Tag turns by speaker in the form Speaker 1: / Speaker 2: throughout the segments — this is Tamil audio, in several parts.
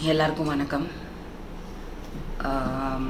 Speaker 1: எல்லாருக்கும் வணக்கம் ஆம்,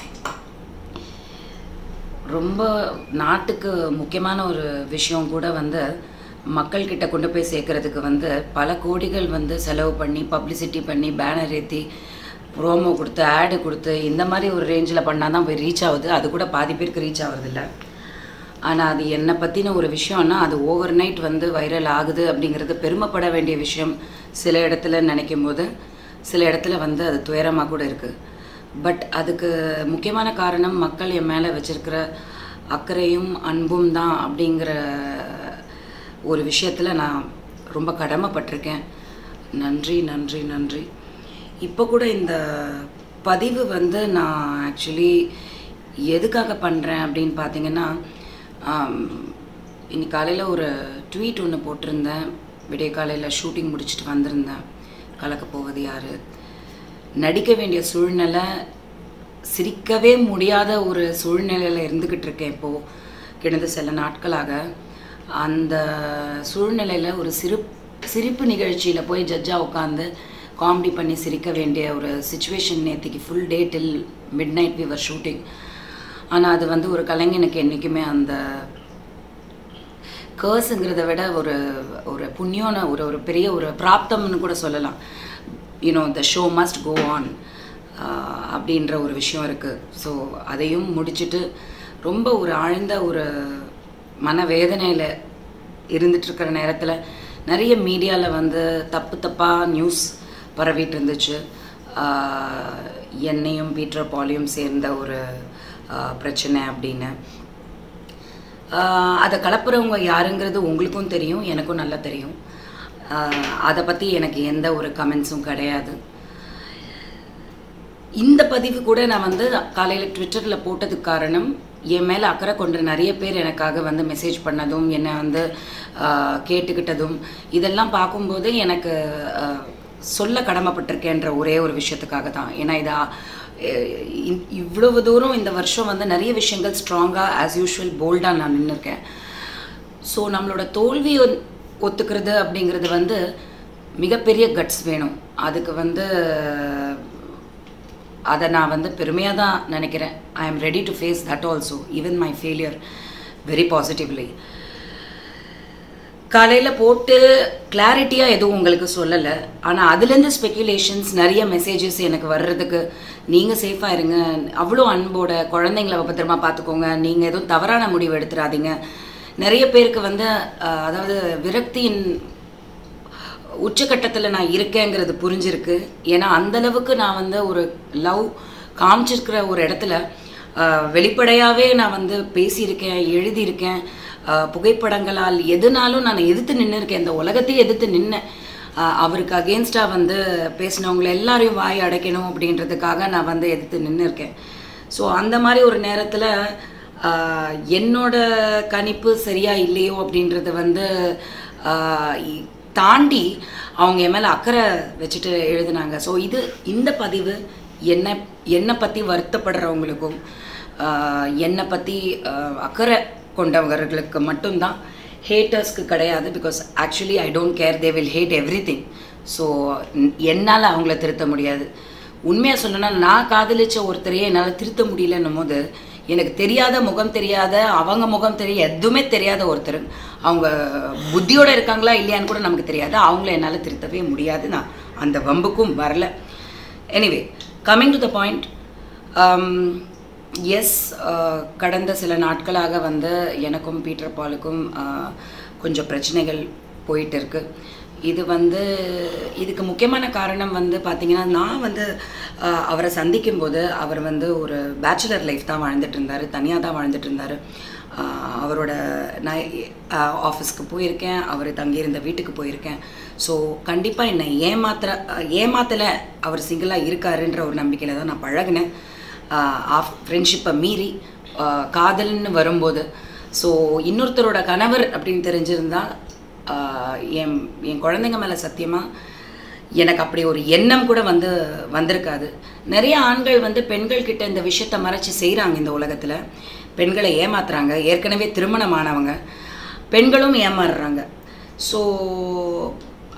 Speaker 1: ரொம்ப நாட்டுக்கு முக்கியமான ஒரு விஷயம் கூட வந்து மக்கள்கிட்ட கொண்டு போய் சேர்க்கறதுக்கு வந்து பல கோடிகள் வந்து செலவு பண்ணி பப்ளிசிட்டி பண்ணி பேனர் ஏற்றி ப்ரோமோ கொடுத்து ஆடு கொடுத்து இந்த மாதிரி ஒரு ரேஞ்சில் பண்ணால் தான் போய் ரீச் ஆகுது அது கூட பாதி பேருக்கு ரீச் ஆகுறதில்ல ஆனால் அது என்னை பற்றின ஒரு விஷயம்னா அது ஓவர் நைட் வந்து வைரல் ஆகுது அப்படிங்கிறது பெருமைப்பட வேண்டிய விஷயம் சில இடத்துல நினைக்கும் போது சில இடத்துல வந்து அது துயரமாக கூட இருக்குது பட் அதுக்கு முக்கியமான காரணம் மக்கள் என் மேலே வச்சிருக்கிற அக்கறையும் அன்பும் தான் அப்படிங்கிற ஒரு விஷயத்தில் நான் ரொம்ப கடமைப்பட்டிருக்கேன் நன்றி நன்றி நன்றி இப்போ கூட இந்த பதிவு வந்து நான் ஆக்சுவலி எதுக்காக பண்ணுறேன் அப்படின்னு பார்த்தீங்கன்னா ஆம், இன்னைக்கு காலையில் ஒரு ட்வீட் ஒன்று போட்டிருந்தேன் விடிய காலையில் ஷூட்டிங் முடிச்சுட்டு வந்திருந்தேன் கலக்க போவது யார் நடிக்க வேண்டிய சூழ்நிலை சிரிக்கவே முடியாத ஒரு சூழ்நிலையில் இருந்துக்கிட்டு இருக்கேன் இப்போது கிடந்த சில நாட்களாக அந்த சூழ்நிலையில் ஒரு சிறு சிரிப்பு நிகழ்ச்சியில் போய் ஜட்ஜாக உட்காந்து காமெடி பண்ணி சிரிக்க வேண்டிய ஒரு சுச்சுவேஷன் நேற்றுக்கு full day till midnight விவர் ஷூட்டிங் ஆனால் அது வந்து ஒரு கலைஞனுக்கு என்றைக்குமே அந்த கேர்ஸுங்கிறத விட ஒரு ஒரு புண்ணியன ஒரு ஒரு பெரிய ஒரு பிராப்தம்னு கூட சொல்லலாம் you know the show must go on அப்படின்ற ஒரு விஷயம் இருக்குது ஸோ அதையும் முடிச்சுட்டு ரொம்ப ஒரு ஆழ்ந்த ஒரு மனவேதனையில் இருந்துட்டுருக்கிற நேரத்தில் நிறைய மீடியாவில் வந்து தப்பு தப்பாக நியூஸ் பரவிட்டு இருந்துச்சு ஆஹ் என்னையும் பீட்டர் பாலியும் சேர்ந்த ஒரு ஆஹ் பிரச்சனை அப்படின்னு ஆஹ் அதை கலப்புறவங்க யாருங்கிறது உங்களுக்கும் தெரியும் எனக்கும் நல்லா தெரியும் ஆஹ் அதை பற்றி எனக்கு எந்த ஒரு கமெண்ட்ஸும் கிடையாது இந்த பதிவு கூட நான் வந்து காலையில் ட்விட்டரில் போட்டதுக்கு காரணம் என் மேலே அக்கறை கொண்ட நிறைய பேர் எனக்காக வந்து மெசேஜ் பண்ணதும் என்னை வந்து ஆஹ், கேட்டுக்கிட்டதும் இதெல்லாம் பார்க்கும்போது எனக்கு ஆஹ், சொல்ல கடமைப்பட்டிருக்கேன்ற ஒரே ஒரு விஷயத்துக்காக தான் ஏன்னா இதை இவ்வளவு தூரம் இந்த வருஷம் வந்து நிறைய விஷயங்கள் ஸ்ட்ராங்காக ஆஸ் யூஷுவல் போல்டாக நான் நின்றுருக்கேன் ஸோ நம்மளோட தோல்வி ஒத்- ஒத்துக்கிறது அப்படிங்கிறது வந்து மிகப்பெரிய கட்ஸ் வேணும் அதுக்கு வந்து அதை நான் வந்து பெருமையாக தான் நினைக்கிறேன் I am ready to face that also even my failure very positively காலையில் போட்டு கிளாரிட்டியாக எதுவும் உங்களுக்கு சொல்லலை ஆனால் அதுலேருந்து ஸ்பெக்குலேஷன்ஸ் நிறைய மெசேஜஸ் எனக்கு வர்றதுக்கு நீங்கள் சேஃபாக இருங்க அவ்வளோ அன்போட குழந்தைங்கள பத்திரமா பார்த்துக்கோங்க நீங்கள் எதுவும் தவறான முடிவு எடுத்துடாதீங்க நிறைய பேருக்கு வந்து அஹ், அதாவது விரக்தியின் உச்சக்கட்டத்தில் நான் இருக்கேங்கிறது புரிஞ்சிருக்கு ஏன்னா அந்த அளவுக்கு நான் வந்து ஒரு லவ் காமிச்சிருக்கிற ஒரு இடத்துல வெளிப்படையாகவே நான் வந்து பேசியிருக்கேன் எழுதியிருக்கேன் ஆஹ் புகைப்படங்களால் எதுனாலும் நான் எதிர்த்து நின்று இருக்கேன் இந்த உலகத்தையே எதிர்த்து நின்னேன் ஆஹ் அவருக்கு அகேன்ஸ்டாக வந்து பேசினவங்கள எல்லாரையும் வாய் அடைக்கணும் அப்படின்றதுக்காக நான் வந்து எதிர்த்து நின்று இருக்கேன் ஸோ அந்த மாதிரி ஒரு நேரத்தில் என்னோட கணிப்பு சரியா இல்லையோ அப்படின்றது வந்து ஆஹ் இ- தாண்டி அவங்க என் மேலே அக்கறை வச்சுட்டு எழுதுனாங்க ஸோ இது இந்த பதிவு என்னை என்னை பற்றி வருத்தப்படுறவங்களுக்கும் ஆஹ் என்னை பற்றி அக்கறை கொண்டவர்களுக்கு மட்டும்தான் ஹேட்டர்ஸ்க்கு கிடையாது because actually I don't care they will hate everything so என்னால் அவங்கள திருத்த முடியாது உண்மையாக சொல்லணும்னா நான் காதலிச்ச ஒருத்தரையே என்னால் திருத்த முடியலன்னும் போது எனக்கு தெரியாத முகம் தெரியாத அவங்க முகம் தெரிய எதுவுமே தெரியாத ஒருத்தர் அவங்க புத்தியோட இருக்காங்களா இல்லையான்னு கூட நமக்கு தெரியாது அவங்கள என்னால் திருத்தவே முடியாது நான் அந்த வம்புக்கும் வரல anyway coming to the point yes கடந்த சில நாட்களாக வந்து எனக்கும் பீட்டர் பாலுக்கும் uh, கொஞ்சம் பிரச்சனைகள் போயிட்டு இருக்கு இது வந்து இதுக்கு முக்கியமான காரணம் வந்து பார்த்தீங்கன்னா நான் வந்து uh, அவரை சந்திக்கும் போது அவர் வந்து ஒரு பேச்சுலர் லைஃப் தான் வாழ்ந்துட்டு இருந்தார் தனியாக தான் வாழ்ந்துட்டு இருந்தார் ஆஹ் அவரோட நான் ஆஃபீஸ்க்கு போயிருக்கேன் அவர் தங்கியிருந்த வீட்டுக்கு போயிருக்கேன் ஸோ கண்டிப்பாக என்னை ஏமாத்துற ஏமாத்தலை அவர் சிங்கிளாக இருக்காருன்ற ஒரு நம்பிக்கையில் தான் நான் பழகினேன் ஆஃப் ஃப்ரெண்ட்ஷிப்பை மீறி ஆஹ் காதல்னு வரும்போது ஸோ இன்னொருத்தரோட கணவர் அப்படின்னு தெரிஞ்சிருந்தா ஆஹ் என் என் குழந்தைங்க மேலே சத்தியமாக எனக்கு அப்படி ஒரு எண்ணம் கூட வந்து வந்திருக்காது நிறைய ஆண்கள் வந்து பெண்கள் கிட்ட இந்த விஷயத்த மறைச்சு செய்கிறாங்க இந்த உலகத்தில் பெண்களை ஏமாத்துறாங்க ஏற்கனவே திருமணமானவங்க பெண்களும் ஏமாறுறாங்க ஸோ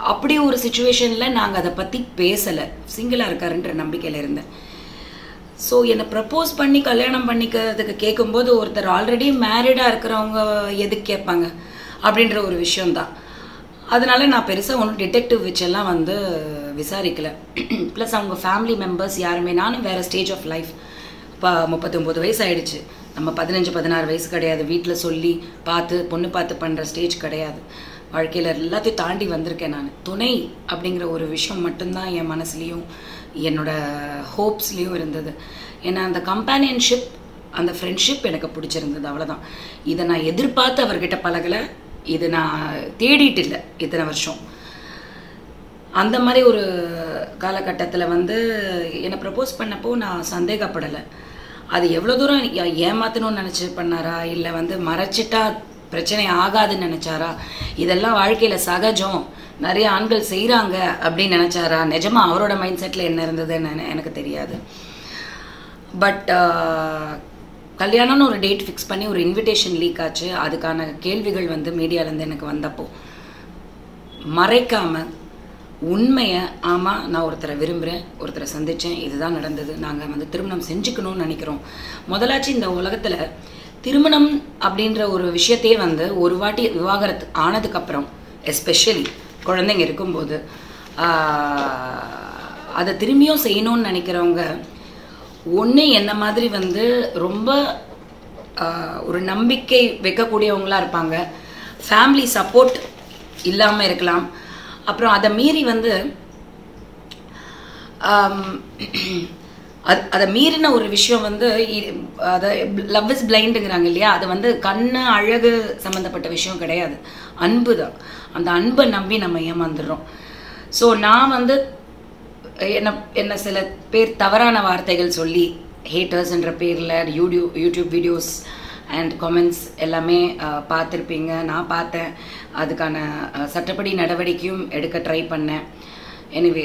Speaker 1: அப்படி ஒரு சுச்சுவேஷனில் நாங்கள் அதை பற்றி பேசலை சிங்கிளாக இருக்காருன்ற நம்பிக்கையில் இருந்தேன் ஸோ என்னை ப்ரப்போஸ் பண்ணி கல்யாணம் பண்ணிக்கிறதுக்கு கேட்கும்போது ஒருத்தர் ஆல்ரெடி மேரிடாக இருக்கிறவங்க எதுக்கு கேட்பாங்க அப்படின்ற ஒரு விஷயம்தான் அதனால நான் பெருசாக ஒன்றும் டிடெக்டிவ் வச்செல்லாம் வந்து விசாரிக்கல ப்ளஸ் அவங்க ஃபேமிலி மெம்பர்ஸ் யாருமே நானும் வேறு ஸ்டேஜ் ஆஃப் லைஃப் இப்போ முப்பத்தொம்போது வயசு ஆயிடுச்சு நம்ம பதினஞ்சு பதினாறு வயசு கிடையாது வீட்டில் சொல்லி பார்த்து பொண்ணு பார்த்து பண்ணுற ஸ்டேஜ் கிடையாது வாழ்க்கையில் எல்லாத்தையும் தாண்டி வந்திருக்கேன் நான் துணை அப்படிங்கிற ஒரு விஷயம் மட்டும்தான் என் மனசுலேயும் என்னோட ஹோப்ஸ்லேயும் இருந்தது ஏன்னா அந்த கம்பேனியன்ஷிப் அந்த ஃப்ரெண்ட்ஷிப் எனக்கு பிடிச்சிருந்தது அவ்வளோதான் இதை நான் எதிர்பார்த்து அவர்கிட்ட பழகலை இது நான் தேடிட்டு இல்லை இத்தனை வருஷம் அந்த மாதிரி ஒரு காலகட்டத்தில் வந்து என்னை ப்ரப்போஸ் பண்ணப்போ நான் சந்தேகப்படலை அது எவ்வளோ தூரம் ஏ- ஏமாத்தணும்னு நினச்சி பண்ணாரா இல்லை வந்து மறைச்சிட்டா பிரச்சனை ஆகாதுன்னு நினச்சாரா இதெல்லாம் வாழ்க்கையில் சகஜம் நிறைய ஆண்கள் செய்கிறாங்க அப்படின்னு நினச்சாரா நிஜமா அவரோட மைண்ட் செட்டில் என்ன இருந்ததுன்னு எனக்கு தெரியாது பட் கல்யாணம்னு ஒரு டேட் ஃபிக்ஸ் பண்ணி ஒரு இன்விடேஷன் லீக் ஆச்சு அதுக்கான கேள்விகள் வந்து மீடியாலேருந்து எனக்கு வந்தப்போ மறைக்காம உண்மையை ஆமாம் நான் ஒருத்தரை விரும்புகிறேன் ஒருத்தரை சந்தித்தேன் இதுதான் நடந்தது நாங்கள் வந்து திருமணம் செஞ்சுக்கணும்னு நினைக்கிறோம் முதலாச்சு இந்த உலகத்தில் திருமணம் அப்படின்ற ஒரு விஷயத்தையே வந்து ஒரு வாட்டி விவாகரத்து ஆனதுக்கப்புறம் எஸ்பெஷலி குழந்தைங்க இருக்கும்போது ஆஹ், அதை திரும்பியும் செய்யணும்னு நினைக்கிறவங்க ஒன்று என்ன மாதிரி வந்து ரொம்ப ஆஹ், ஒரு நம்பிக்கை வைக்கக்கூடியவங்களா இருப்பாங்க ஃபேமிலி சப்போர்ட் இல்லாமல் இருக்கலாம் அப்புறம் அதை மீறி வந்து ஆம், அது அதை மீறின ஒரு விஷயம் வந்து இ- அதை லவ் இஸ் பிளைண்டுங்கிறாங்க இல்லையா அது வந்து கண்ணு அழகு சம்மந்தப்பட்ட விஷயம் கிடையாது அன்பு தான் அந்த அன்பை நம்பி நம்ம ஏமாந்துடுறோம் ஸோ நான் வந்து என்ன என்ன சில பேர் தவறான வார்த்தைகள் சொல்லி ஹேட்டர்ஸ்ன்ற பேரில் YouTube YouTube videos and comments எல்லாமே அஹ், பார்த்திருப்பீங்க நான் பார்த்தேன் அதுக்கான அஹ், சட்டப்படி நடவடிக்கையும் எடுக்க ட்ரை பண்ணேன் எனிவே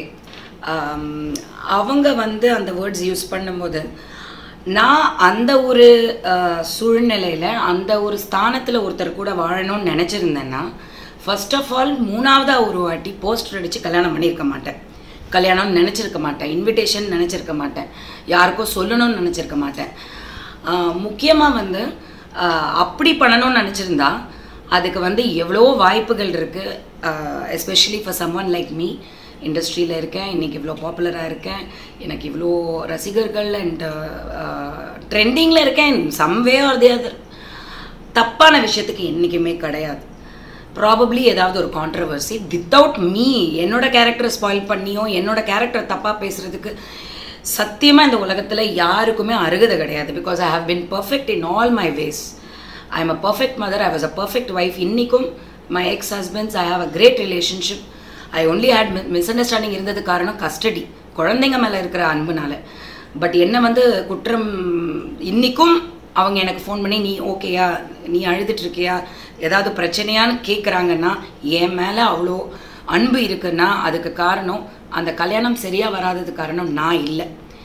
Speaker 1: அவங்க வந்து அந்த வேர்ட்ஸ் யூஸ் பண்ணும்போது நான் அந்த ஒரு சூழ்நிலையில் அந்த ஒரு ஸ்தானத்தில் ஒருத்தர் கூட வாழணும்னு நினச்சிருந்தேன்னா ஃபர்ஸ்ட் ஆஃப் ஆல் மூணாவதாக ஒரு வாட்டி போஸ்டர் அடித்து கல்யாணம் பண்ணியிருக்க மாட்டேன் கல்யாணம்னு நினச்சிருக்க மாட்டேன் இன்விடேஷன் நினச்சிருக்க மாட்டேன் யாருக்கோ சொல்லணும்னு நினச்சிருக்க மாட்டேன் முக்கியமாக வந்து ஆஹ் அப்படி பண்ணணும்னு நினச்சிருந்தா அதுக்கு வந்து எவ்வளோ வாய்ப்புகள் இருக்குது especially for someone like me இண்டஸ்ட்ரியில் இருக்கேன் இன்றைக்கி இவ்வளோ பாப்புலராக இருக்கேன் எனக்கு இவ்வளோ ரசிகர்கள் அண்ட் ட்ரெண்டிங்கில் இருக்கேன் சம்வே ஆர் தி அதர் தப்பான விஷயத்துக்கு என்றைக்குமே கிடையாது ப்ராபப்ளி ஏதாவது ஒரு கான்ட்ரவர்சி வித்தவுட் மீ என்னோட கேரக்டரை ஸ்பாயில் பண்ணியோ என்னோட கேரக்டர் தப்பாக பேசுகிறதுக்கு சத்தியமாக இந்த உலகத்தில் யாருக்குமே அருகதை கிடையாது because I have been perfect in all my ways I am a perfect mother I was a perfect wife இன்றைக்கும் my ex husbands I have a great relationship I only had misunderstanding இருந்தது காரணம் கஸ்டடி குழந்தைங்க மேலே இருக்கிற அன்புனால பட் என்ன வந்து குற்றம் இன்னிக்கும் அவங்க எனக்கு ஃபோன் பண்ணி நீ ஓகேயா நீ அழுதுட்டு இருக்கியா ஏதாவது பிரச்சனையான்னு கேட்குறாங்கன்னா என் மேலே அவ்வளோ அன்பு இருக்குன்னா அதுக்கு காரணம் அந்த கல்யாணம் சரியாக வராதது காரணம் நான் இல்லை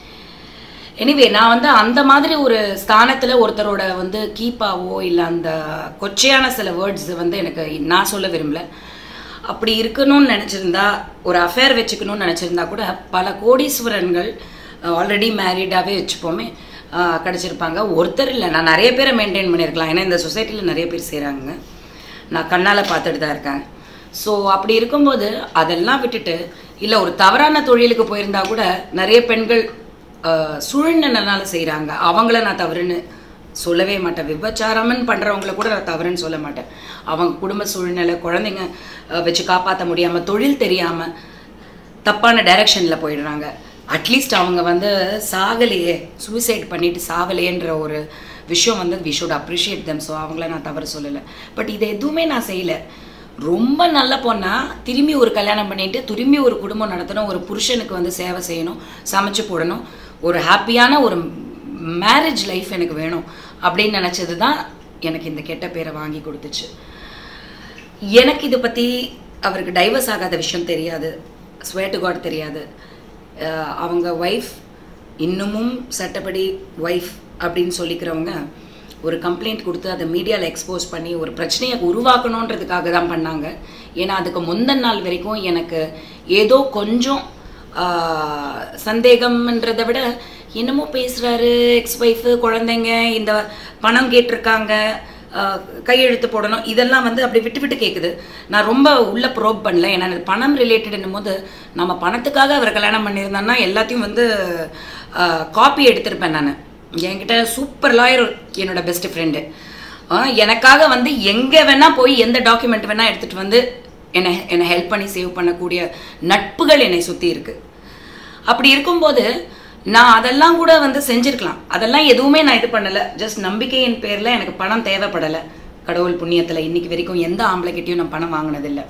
Speaker 1: எனிவே நான் வந்து அந்த மாதிரி ஒரு ஸ்தானத்தில் ஒருத்தரோட வந்து கீப்பாவோ இல்லை அந்த கொச்சையான சில வேர்ட்ஸ் வந்து எனக்கு நான் சொல்ல விரும்பல அப்படி இருக்கணும்னு நினச்சிருந்தா ஒரு அஃபேர் வச்சுக்கணும்னு நினச்சிருந்தா கூட பல கோடீஸ்வரன்கள் ஆல்ரெடி மேரீடாகவே வச்சுப்போமே ஆஹ், கிடைச்சிருப்பாங்க ஒருத்தர் இல்லை நான் நிறைய பேரை மெயின்டைன் பண்ணியிருக்கலாம் ஏன்னா இந்த சொசைட்டியில் நிறைய பேர் செய்கிறாங்க நான் கண்ணால் பார்த்துட்டு தான் இருக்கேன் ஸோ அப்படி இருக்கும்போது அதெல்லாம் விட்டுட்டு இல்லை ஒரு தவறான தொழிலுக்கு போயிருந்தா கூட நிறைய பெண்கள் ஆஹ், சூழ்நிலைனால செய்கிறாங்க அவங்கள நான் தவறுன்னு சொல்லவே மாட்டேன் விபச்சாரம்னு பண்ணுறவங்கள கூட நான் தவறுன்னு சொல்ல மாட்டேன் அவங்க குடும்ப சூழ்நிலை குழந்தைங்க ஆஹ், வச்சு காப்பாற்ற முடியாமல் தொழில் தெரியாமல் தப்பான டைரக்ஷனில் போயிடுறாங்க அட்லீஸ்ட் அவங்க வந்து சாகலையே சூசைட் பண்ணிட்டு சாகலையேன்ற ஒரு விஷயம் வந்து we should appreciate them so அவங்கள நான் தவறு சொல்லலை பட் இது எதுவுமே நான் செய்யலை ரொம்ப நல்ல பொண்ணா திரும்பி ஒரு கல்யாணம் பண்ணிட்டு திரும்பி ஒரு குடும்பம் நடத்தணும் ஒரு புருஷனுக்கு வந்து சேவை செய்யணும் சமைச்சு போடணும் ஒரு ஹாப்பியான ஒரு மேரேஜ் லைஃப் எனக்கு வேணும் அப்படின்னு நினச்சது தான் எனக்கு இந்த கெட்ட பேரை வாங்கி கொடுத்துச்சு எனக்கு இதை பற்றி அவருக்கு டைவர்ஸ் ஆகாத விஷயம் தெரியாது ஸ்வேட்டு காட் தெரியாது அஹ் அவங்க ஒய்ஃப் இன்னமும் சட்டப்படி ஒய்ஃப் அப்படின்னு சொல்லிக்கிறவங்க ஒரு கம்ப்ளைண்ட் கொடுத்து அதை மீடியாவில் எக்ஸ்போஸ் பண்ணி ஒரு பிரச்சனையை உருவாக்கணுன்றதுக்காக தான் பண்ணாங்க ஏன்னா அதுக்கு முந்தின நாள் வரைக்கும் எனக்கு ஏதோ கொஞ்சம் ஆஹ், சந்தேகம்ன்றதை விட என்னமோ பேசுகிறாரு எக்ஸ் ஒய்ஃபு குழந்தைங்க இந்த பணம் கேட்டிருக்காங்க ஆஹ், கையெழுத்து போடணும் இதெல்லாம் வந்து அப்படி விட்டு விட்டு கேட்குது நான் ரொம்ப உள்ள ப்ரோப் பண்ணல ஏன்னா எனக்கு பணம் ரிலேட்டட்னும் போது நம்ம பணத்துக்காக அவர் கல்யாணம் பண்ணியிருந்தான்னா எல்லாத்தையும் வந்து காப்பி எடுத்திருப்பேன் நான் என்கிட்ட சூப்பர் லாயர் என்னோட பெஸ்ட் ஃப்ரெண்டு எனக்காக வந்து எங்கே வேணால் போய் எந்த டாக்குமெண்ட் வேணால் எடுத்துகிட்டு வந்து என்னை என்னை ஹெல்ப் பண்ணி சேவ் பண்ணக்கூடிய நட்புகள் என்னை சுற்றி இருக்குது அப்படி இருக்கும்போது நான் அதெல்லாம் கூட வந்து செஞ்சிருக்கலாம் அதெல்லாம் எதுவுமே நான் இது பண்ணலை ஜஸ்ட் நம்பிக்கையின் பேரில் எனக்கு பணம் தேவைப்படலை கடவுள் புண்ணியத்தில் இன்னைக்கு வரைக்கும் எந்த ஆம்பளைக்கிட்டையும் நான் பணம் வாங்கினதில்லை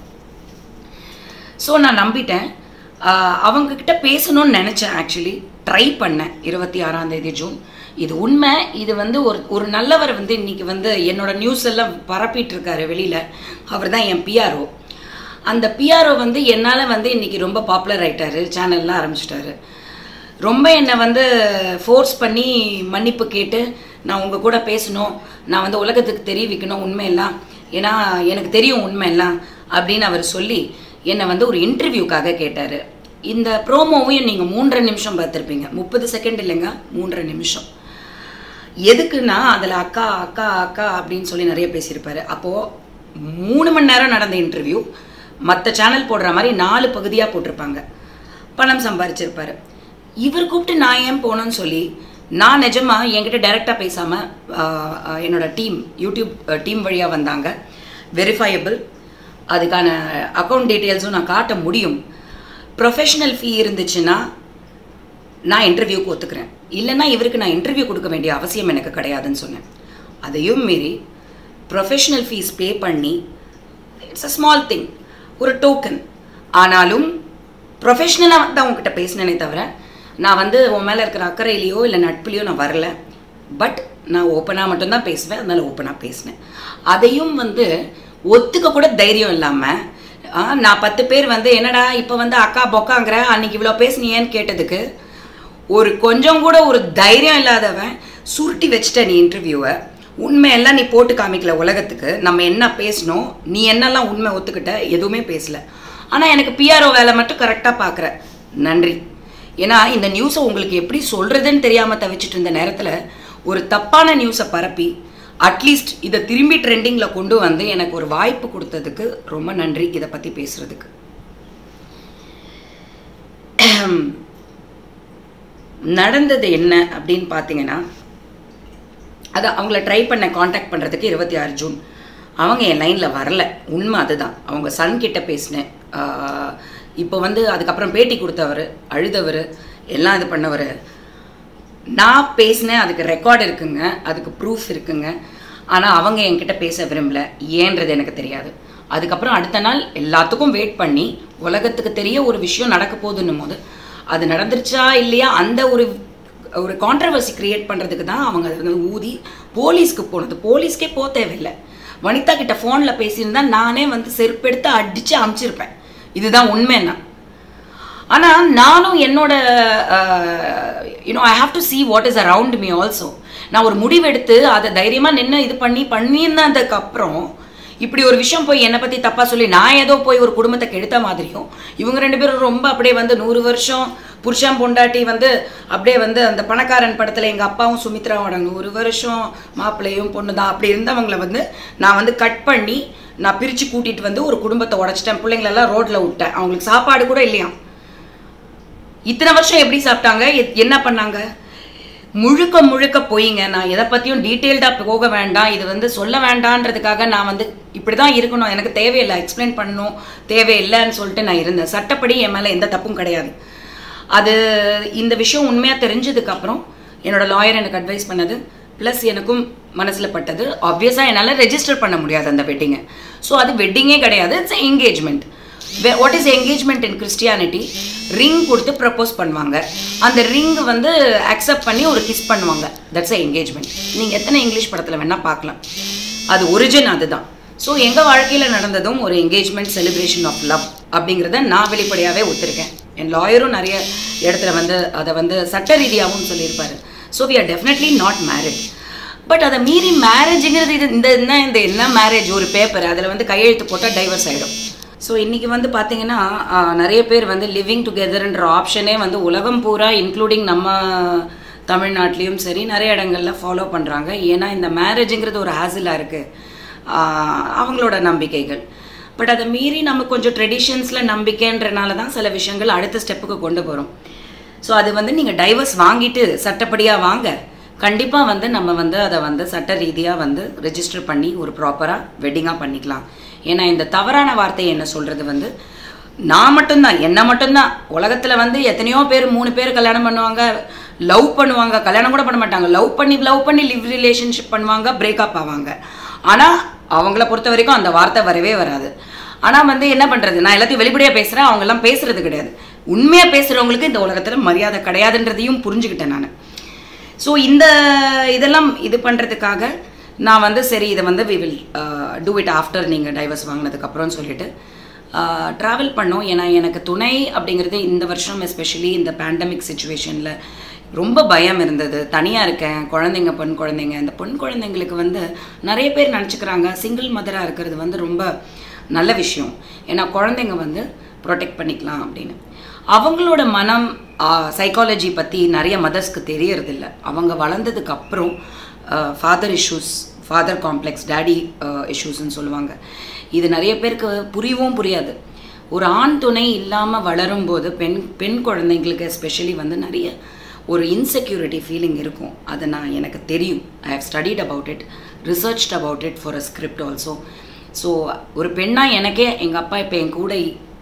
Speaker 1: ஸோ நான் நம்பிட்டேன் ஆஹ் அவங்க கிட்ட பேசணும்னு நினச்சேன் ஆக்சுவலி ட்ரை பண்ணேன் இருபத்தி ஆறாம் தேதி ஜூன் இது உண்மை இது வந்து ஒரு ஒரு நல்லவர் வந்து இன்னைக்கு வந்து என்னோட நியூஸ் எல்லாம் பரப்பிட்டு இருக்காரு வெளியில அவர் தான் என் பிஆர்ஓ அந்த பிஆர்ஓ வந்து என்னால் வந்து இன்னைக்கு ரொம்ப பாப்புலர் ஆயிட்டாரு சேனல்லாம் ஆரம்பிச்சிட்டாரு ரொம்ப என்னை வந்து ஃபோர்ஸ் பண்ணி மன்னிப்பு கேட்டு நான் உங்கள் கூட பேசணும் நான் வந்து உலகத்துக்கு தெரிவிக்கணும் உண்மையெல்லாம் ஏன்னா எனக்கு தெரியும் உண்மையெல்லாம் அப்படின்னு அவர் சொல்லி என்னை வந்து ஒரு இன்டர்வியூக்காக கேட்டார் இந்த ப்ரோமோவையும் நீங்கள் மூன்றரை நிமிஷம் பார்த்துருப்பீங்க முப்பது செகண்ட் இல்லைங்க மூன்றரை நிமிஷம் எதுக்குன்னா அதில் அக்கா அக்கா அக்கா அப்படின்னு சொல்லி நிறைய பேசியிருப்பாரு அப்போது மூணு மணி நேரம் நடந்த இன்டர்வியூ மற்ற சேனல் போடுற மாதிரி நாலு பகுதியாக போட்டிருப்பாங்க பணம் சம்பாரிச்சிருப்பாரு இவர் கூப்பிட்டு நான் ஏன் போனேன்னு சொல்லி நான் நிஜமா என்கிட்ட டைரெக்டாக பேசாமல் என்னோட டீம் யூடியூப் டீம் வழியாக வந்தாங்க வெரிஃபையபிள் அதுக்கான அக்கௌண்ட் டீட்டெயில்ஸும் நான் காட்ட முடியும் ப்ரொஃபஷனல் ஃபீ இருந்துச்சுன்னா நான் இன்டர்வியூக்கு ஒத்துக்கிறேன் இல்லைன்னா இவருக்கு நான் இன்டர்வியூ கொடுக்க வேண்டிய அவசியம் எனக்கு கிடையாதுன்னு சொன்னேன் அதையும் மீறி ப்ரொஃபஷனல் ஃபீஸ் பே பண்ணி இட்ஸ் அ ஸ்மால் திங் ஒரு டோக்கன் ஆனாலும் ப்ரொஃபஷ்னலாக தான் உங்ககிட்ட பேசினேனே தவிர நான் வந்து உன் மேலே இருக்கிற அக்கறையிலையோ இல்லை நட்புலையோ நான் வரல பட் நான் ஓப்பனாக மட்டும்தான் பேசுவேன் அதனால ஓப்பனாக பேசினேன் அதையும் வந்து ஒத்துக்க கூட தைரியம் இல்லாமல் நான் பத்து பேர் வந்து என்னடா இப்போ வந்து அக்கா பொக்காங்கிற அன்னைக்கு இவ்வளோ பேசுனியேன்னு கேட்டதுக்கு ஒரு கொஞ்சம் கூட ஒரு தைரியம் இல்லாதவன் சுருட்டி வச்சிட்ட நீ இன்டர்வியூவை உண்மையெல்லாம் நீ போட்டு காமிக்கல உலகத்துக்கு நம்ம என்ன பேசணும் நீ என்னெல்லாம் உண்மை ஒத்துக்கிட்ட எதுவுமே பேசல ஆனால் எனக்கு பிஆர்ஓ வேலை மட்டும் கரெக்டாக பார்க்குற நன்றி ஏன்னா இந்த நியூஸை உங்களுக்கு எப்படி சொல்கிறதுன்னு தெரியாமல் தவிச்சிட்டு இருந்த நேரத்தில் ஒரு தப்பான நியூஸை பரப்பி அட்லீஸ்ட் இதை திரும்பி ட்ரெண்டிங்கில் கொண்டு வந்து எனக்கு ஒரு வாய்ப்பு கொடுத்ததுக்கு ரொம்ப நன்றி இதை பற்றி பேசுகிறதுக்கு நடந்தது என்ன அப்படின்னு பார்த்தீங்கன்னா அதான் அவங்கள ட்ரை பண்ண காண்டாக்ட் பண்ணுறதுக்கு இருபத்தி ஆறு ஜூன் அவங்க என் லைனில் வரல உண்மை அதுதான் அவங்க சன் கிட்ட பேசினேன் ஆஹ் இப்போ வந்து அதுக்கப்புறம் பேட்டி கொடுத்தவர் அழுதவர் எல்லாம் இது பண்ணவர் நான் பேசினேன் அதுக்கு ரெக்கார்டு இருக்குங்க அதுக்கு ப்ரூஃப் இருக்குங்க ஆனால் அவங்க என்கிட்ட பேச விரும்பல ஏன்றது எனக்கு தெரியாது அதுக்கப்புறம் அடுத்த நாள் எல்லாத்துக்கும் வெயிட் பண்ணி உலகத்துக்கு தெரிய ஒரு விஷயம் நடக்க போகுதுன்னும் போது அது நடந்துருச்சா இல்லையா அந்த ஒரு ஒரு கான்ட்ரவர்சி கிரியேட் பண்ணுறதுக்கு தான் அவங்க அதை வந்து ஊதி போலீஸ்க்கு போனது போலீஸ்க்கே போக தேவையில்லை வனிதா கிட்ட ஃபோனில் பேசியிருந்தா நானே வந்து செருப்பெடுத்து அடித்து அமுச்சிருப்பேன் இதுதான் உண்மைன்னா ஆனால் நானும் என்னோட you know I have to see what is around me also நான் ஒரு முடிவெடுத்து அதை தைரியமாக நின்று இது பண்ணி பண்ணியிருந்ததுக்கு அப்புறம் இப்படி ஒரு விஷயம் போய் என்னை பற்றி தப்பாக சொல்லி நான் ஏதோ போய் ஒரு குடும்பத்தை கெடுத்த மாதிரியும் இவங்க ரெண்டு பேரும் ரொம்ப அப்படியே வந்து நூறு வருஷம் புருஷன் பொண்டாட்டி வந்து அப்படியே வந்து அந்த பணக்காரன் படத்தில் எங்கள் அப்பாவும் சுமித்ராவோட நூறு வருஷம் மாப்பிள்ளையும் பொண்ணு தான் அப்படி இருந்தவங்கள வந்து நான் வந்து கட் பண்ணி நான் பிரித்து கூட்டிகிட்டு வந்து ஒரு குடும்பத்தை உடச்சிட்டேன் பிள்ளைங்களெல்லாம் ரோட்டில் விட்டேன் அவங்களுக்கு சாப்பாடு கூட இல்லையாம் இத்தனை வருஷம் எப்படி சாப்பிட்டாங்க எ- என்ன பண்ணாங்க முழுக்க முழுக்க போயிங்க நான் எதை பற்றியும் டீட்டெயில்டாக போக வேண்டாம் இது வந்து சொல்ல வேண்டான்றதுக்காக நான் வந்து இப்படி தான் இருக்கணும் எனக்கு தேவையில்லை எக்ஸ்பிளைன் பண்ணணும் தேவையில்லைன்னு சொல்லிட்டு நான் இருந்தேன் சட்டப்படி என் மேலே எந்த தப்பும் கிடையாது அது இந்த விஷயம் உண்மையாக தெரிஞ்சதுக்கப்புறம் என்னோட லாயர் எனக்கு அட்வைஸ் பண்ணது ப்ளஸ் எனக்கும் மனசில் பட்டது ஆப்வியஸாக என்னால் ரெஜிஸ்டர் பண்ண முடியாது அந்த வெட்டிங்கை ஸோ அது வெட்டிங்கே கிடையாது it's engagement what is engagement in Christianity ring கொடுத்து ப்ரப்போஸ் பண்ணுவாங்க அந்த ரிங் வந்து அக்செப்ட் பண்ணி ஒரு கிஸ் பண்ணுவாங்க தட்ஸ் எ என்கேஜ்மெண்ட் நீங்கள் எத்தனை இங்கிலீஷ் படத்தில் வேணால் பார்க்கலாம் அது ஒரிஜின் அதுதான் ஸோ எங்கள் வாழ்க்கையில் நடந்ததும் ஒரு என்கேஜ்மெண்ட் செலிப்ரேஷன் ஆஃப் லவ் அப்படிங்கிறத நான் வெளிப்படையாகவே ஒத்துருக்கேன் என் லாயரும் நிறைய இடத்துல வந்து அதை வந்து சட்ட ரீதியாகவும் சொல்லியிருப்பாரு so we are definitely not married but அதை மீறி மேரேஜுங்கிறது இது இந்த என்ன இந்த என்ன மேரேஜ் ஒரு பேப்பர் அதில் வந்து கையெழுத்து போட்டால் டைவர்ஸ் ஆகிடும் ஸோ இன்றைக்கி வந்து பார்த்தீங்கன்னா ஆஹ், நிறைய பேர் வந்து லிவிங் டுகெதர்ன்ற ஆப்ஷனே வந்து உலகம் பூரா இன்க்ளூடிங் நம்ம தமிழ்நாட்டிலையும் சரி நிறைய இடங்கள்ல ஃபாலோ பண்ணுறாங்க ஏன்னா இந்த மேரேஜுங்கிறது ஒரு ஹேசிலாக இருக்குது அவங்களோட நம்பிக்கைகள் பட் அதை மீறி நம்ம கொஞ்சம் ட்ரெடிஷன்ஸில் நம்பிக்கைன்றனால தான் சில விஷயங்கள் அடுத்த ஸ்டெப்புக்கு கொண்டு போகிறோம் ஸோ அது வந்து நீங்கள் டைவர்ஸ் வாங்கிட்டு சட்டப்படியாக வாங்க கண்டிப்பாக வந்து நம்ம வந்து அதை வந்து சட்ட ரீதியாக வந்து ரெஜிஸ்டர் பண்ணி ஒரு ப்ராப்பராக வெட்டிங்காக பண்ணிக்கலாம் ஏன்னா இந்த தவறான வார்த்தை என்ன சொல்கிறது வந்து நான் மட்டும்தான் என்ன மட்டும்தான் உலகத்தில் வந்து எத்தனையோ பேர் மூணு பேர் கல்யாணம் பண்ணுவாங்க லவ் பண்ணுவாங்க கல்யாணம் கூட பண்ண மாட்டாங்க லவ் பண்ணி லவ் பண்ணி லிவ் ரிலேஷன்ஷிப் பண்ணுவாங்க பிரேக்கப் ஆவாங்க ஆனால் அவங்கள பொறுத்த வரைக்கும் அந்த வார்த்தை வரவே வராது ஆனால் வந்து என்ன பண்ணுறது நான் எல்லாத்தையும் வெளிப்படையாக பேசுகிறேன் அவங்கெல்லாம் பேசுறது கிடையாது உண்மையாக பேசுகிறவங்களுக்கு இந்த உலகத்தில் மரியாதை கிடையாதுன்றதையும் புரிஞ்சுக்கிட்டேன் நான் ஸோ இந்த இதெல்லாம் இது பண்ணுறதுக்காக நான் வந்து சரி இதை வந்து we will do it after நீங்கள் டைவர்ஸ் வாங்கினதுக்கப்புறம்னு சொல்லிட்டு ட்ராவல் பண்ணோம் ஏன்னா எனக்கு துணை அப்படிங்கிறது இந்த வருஷம் எஸ்பெஷலி இந்த பேண்டமிக் சுச்சுவேஷனில் ரொம்ப பயம் இருந்தது தனியாக இருக்கேன் குழந்தைங்க பெண் குழந்தைங்க இந்த பெண் குழந்தைங்களுக்கு வந்து நிறைய பேர் நினச்சிக்கிறாங்க சிங்கிள் மதராக இருக்கிறது வந்து ரொம்ப நல்ல விஷயம் ஏன்னா குழந்தைங்க வந்து ப்ரொடெக்ட் பண்ணிக்கலாம் அப்படின்னு அவங்களோட மனம் சைக்காலஜி பற்றி நிறைய மதர்ஸ்க்கு தெரியறதில்ல அவங்க வளர்ந்ததுக்கு அப்புறம் father issues father complex daddy இஷ்யூஸ்ன்னு சொல்லுவாங்க இது நிறைய பேருக்கு புரியவும் புரியாது ஒரு ஆண் துணை இல்லாமல் வளரும்போது பெண் பெண் குழந்தைங்களுக்கு எஸ்பெஷலி வந்து நிறைய ஒரு இன்செக்யூரிட்டி ஃபீலிங் இருக்கும் அது நான் எனக்கு தெரியும் I have studied about it researched about it for a script also so ஒரு பெண்ணாக எனக்கே எங்கள் அப்பா இப்போ என் கூட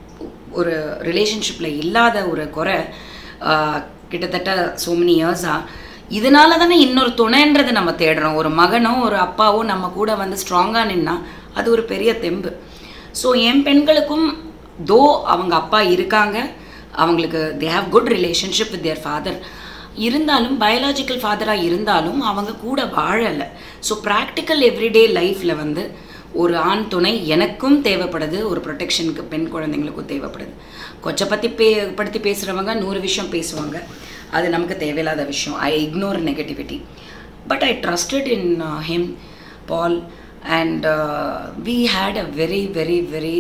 Speaker 1: ஒரு ரிலேஷன்ஷிப்பில் இல்லாத ஒரு குறை ஆஹ், கிட்டத்தட்ட so many இயர்ஸாக இதனால தானே இன்னொரு துணைன்றதை நம்ம தேடுறோம் ஒரு மகனோ ஒரு அப்பாவோ நம்ம கூட வந்து ஸ்ட்ராங்காக நின்னா அது ஒரு பெரிய தெம்பு ஸோ என் பெண்களுக்கும் தோ அவங்க அப்பா இருக்காங்க அவங்களுக்கு they have good relationship with their father இருந்தாலும் பயாலாஜிக்கல் ஃபாதராக இருந்தாலும் அவங்க கூட வாழலை ஸோ ப்ராக்டிக்கல் எவ்ரிடே லைஃப்பில் வந்து ஒரு ஆண் துணை எனக்கும் தேவைப்படுது ஒரு ப்ரொடெக்ஷனுக்கு பெண் குழந்தைங்களுக்கும் தேவைப்படுது கொச்சை பற்றி பே படுத்தி பேசுகிறவங்க நூறு விஷயம் பேசுவாங்க அது நமக்கு தேவையில்லாத விஷயம் I ignore negativity but I trusted in him பால் and we had a very very very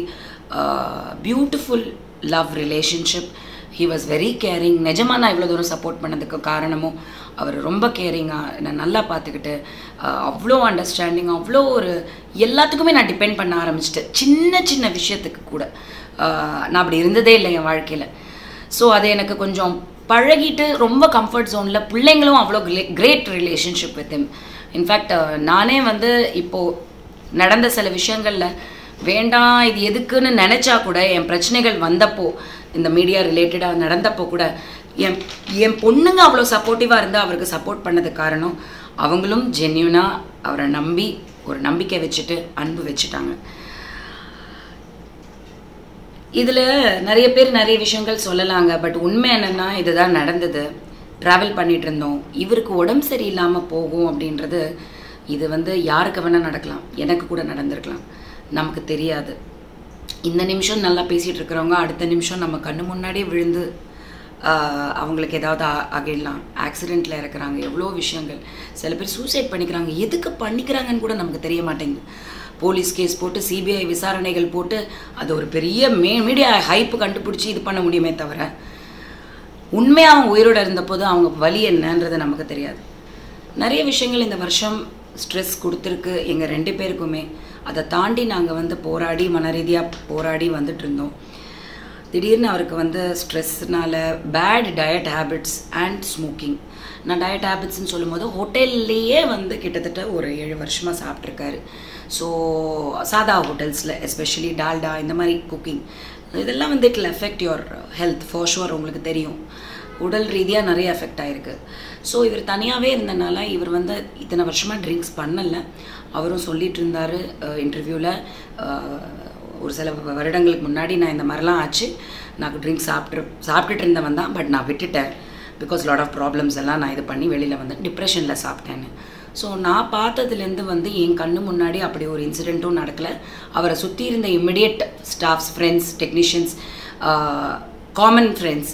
Speaker 1: beautiful love relationship he was very caring நிஜமாக நான் இவ்வளோ தூரம் சப்போர்ட் பண்ணதுக்கு காரணமும் அவர் ரொம்ப கேரிங்காக என்னை நல்லா பார்த்துக்கிட்டு அஹ், அவ்வளோ அண்டர்ஸ்டாண்டிங் அவ்வளோ ஒரு எல்லாத்துக்குமே நான் டிபெண்ட் பண்ண ஆரம்பிச்சிட்டேன் சின்ன சின்ன விஷயத்துக்கு கூட அஹ், நான் அப்படி இருந்ததே இல்லை என் வாழ்க்கையில் ஸோ அது எனக்கு கொஞ்சம் பழகிட்டு ரொம்ப கம்ஃபர்ட் ஜோனில் பிள்ளைங்களும் அவ்வளோ great relationship with him in fact நானே வந்து இப்போது நடந்த சில விஷயங்களில் வேண்டாம் இது எதுக்குன்னு நினச்சா கூட என் பிரச்சனைகள் வந்தப்போ இந்த மீடியா ரிலேட்டடாக நடந்தப்போ கூட என் என் பொண்ணுங்க அவ்வளோ சப்போர்ட்டிவாக இருந்து அவருக்கு சப்போர்ட் பண்ணதுக்கு காரணம் அவங்களும் ஜென்யூனாக அவரை நம்பி ஒரு நம்பிக்கை வச்சுட்டு அன்பு வச்சுட்டாங்க இதில் நிறைய பேர் நிறைய விஷயங்கள் சொல்லலாங்க பட் உண்மை என்னென்னா இதுதான் நடந்தது ட்ராவல் பண்ணிட்டு இருந்தோம் இவருக்கு உடம்பு சரியில்லாமல் போகும் அப்படின்றது இது வந்து யாருக்கு வேணால் நடக்கலாம் எனக்கு கூட நடந்திருக்கலாம் நமக்கு தெரியாது இந்த நிமிஷம் நல்லா பேசிகிட்டு இருக்கிறவங்க அடுத்த நிமிஷம் நம்ம கண்ணு முன்னாடியே விழுந்து ஆஹ், அவங்களுக்கு ஏதாவது ஆ- ஆகிடலாம் ஆக்சிடெண்ட்டில் இறக்குறாங்க எவ்வளோ விஷயங்கள் சில பேர் சூசைட் பண்ணிக்கிறாங்க எதுக்கு பண்ணிக்கிறாங்கன்னு கூட நமக்கு தெரிய மாட்டேங்குது போலீஸ் கேஸ் போட்டு சிபிஐ விசாரணைகள் போட்டு அது ஒரு பெரிய மே மீடியா ஹைப்பு கண்டுபிடிச்சி இது பண்ண முடியுமே தவிர உண்மையாக அவங்க உயிரோட இருந்தபோது அவங்க வலி என்னன்றது நமக்கு தெரியாது நிறைய விஷயங்கள் இந்த வருஷம் ஸ்ட்ரெஸ் கொடுத்துருக்கு எங்கள் ரெண்டு பேருக்குமே அதை தாண்டி நாங்கள் வந்து போராடி மன ரீதியாக போராடி வந்துட்டு இருந்தோம் திடீர்னு அவருக்கு வந்து ஸ்ட்ரெஸ்னால bad diet habits and smoking நான் டயட் ஹேபிட்ஸ்னு சொல்லும்போது ஹோட்டல்லையே வந்து கிட்டத்தட்ட ஒரு ஏழு வருஷமாக சாப்பிட்ருக்காரு ஸோ சாதா ஹோட்டல்ஸில் எஸ்பெஷலி டால்டா இந்த மாதிரி குக்கிங் இதெல்லாம் வந்து it effect your health for sure உங்களுக்கு தெரியும் உடல் ரீதியாக நிறைய எஃபெக்ட் ஆயிருக்கு ஸோ இவர் தனியாகவே இருந்தனால இவர் வந்து இத்தனை வருஷமாக ட்ரிங்க்ஸ் பண்ணலை அவரும் சொல்லிட்டு இருந்தார் இன்டர்வியூவில் ஒரு சில வ- வருடங்களுக்கு முன்னாடி நான் இந்த மாதிரிலாம் ஆச்சு நான் ட்ரிங்க்ஸ் சாப்பிட்டு சாப்பிட்டுட்டு இருந்தவன் தான் பட் நான் விட்டுட்டேன் பிகாஸ் லாட் ஆஃப் ப்ராப்ளம்ஸ் எல்லாம் நான் இது பண்ணி வெளியில் வந்து டிப்ரெஷனில் சாப்பிட்டேன்னு ஸோ நான் பார்த்ததுலேருந்து வந்து என் கண்ணு முன்னாடி அப்படி ஒரு இன்சிடெண்ட்டும் நடக்கலை அவரை சுற்றி இருந்த immediate staffs friends technicians common friends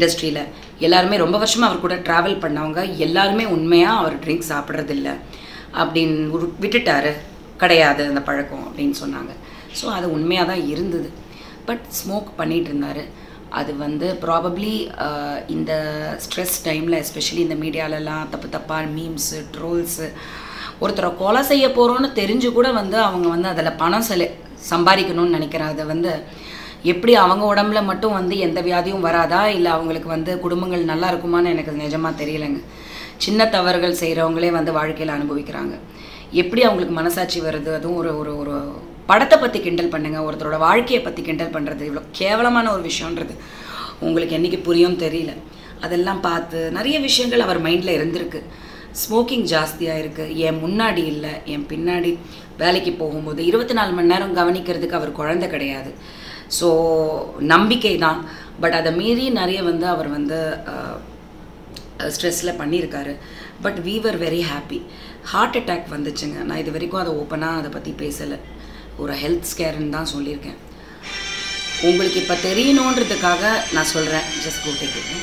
Speaker 1: இண்டஸ்ட்ரியில் எல்லாருமே ரொம்ப வருஷமாக அவர் கூட ட்ராவல் பண்ணவங்க எல்லாருமே உண்மையாக அவர் ட்ரிங்க் சாப்பிட்றதில்ல அப்படின்னு விட்டு- விட்டுட்டாரு கிடையாது அந்த பழக்கம் அப்படின்னு சொன்னாங்க ஸோ அது உண்மையாக தான் இருந்தது பட் ஸ்மோக் பண்ணிட்டு இருந்தார் அது வந்து ப்ராபப்ளி இந்த ஸ்ட்ரெஸ் டைமில் எஸ்பெஷலி இந்த மீடியாலலாம் தப்பு தப்பாக மீம்ஸு ட்ரோல்ஸு ஒருத்தரை கொலை செய்ய போகிறோன்னு தெரிஞ்சு கூட வந்து அவங்க வந்து அதில் பணம் செல சம்பாதிக்கணும்னு நினைக்கிறாங்க அதை வந்து எப்படி அவங்க உடம்புல மட்டும் வந்து எந்த வியாதியும் வராதா இல்லை அவங்களுக்கு வந்து குடும்பங்கள் நல்லா இருக்குமான்னு எனக்கு நிஜமாக தெரியலைங்க சின்ன தவறுகள் செய்கிறவங்களே வந்து வாழ்க்கையில் அனுபவிக்கிறாங்க எப்படி அவங்களுக்கு மனசாட்சி வருது அதுவும் ஒரு ஒரு ஒரு படத்தை பற்றி கிண்டல் பண்ணுங்க ஒருத்தரோட வாழ்க்கையை பற்றி கிண்டல் பண்ணுறது இவ்வளோ கேவலமான ஒரு விஷயன்றது உங்களுக்கு என்னைக்கு புரியும் தெரியல அதெல்லாம் பார்த்து நிறைய விஷயங்கள் அவர் மைண்டில் இருந்திருக்கு ஸ்மோக்கிங் ஜாஸ்தியாக இருக்குது என் முன்னாடி இல்லை என் பின்னாடி வேலைக்கு போகும்போது இருபத்தி நாலு மணி நேரம் கவனிக்கிறதுக்கு அவர் குழந்தை கிடையாது ஸோ நம்பிக்கை தான் பட் அதை மீறி நிறைய வந்து அவர் வந்து ஸ்ட்ரெஸ்ஸில் பண்ணியிருக்காரு but we were very happy heart attack வந்துச்சுங்க நான் இது வரைக்கும் அதை ஓப்பனாக அதை பற்றி பேசலை ஒரு ஹெல்த் ஸ்கேர்னு தான் சொல்லியிருக்கேன் உங்களுக்கு இப்போ தெரியணுன்றதுக்காக நான் சொல்கிறேன் ஜஸ்ட் கூட்டிட்டு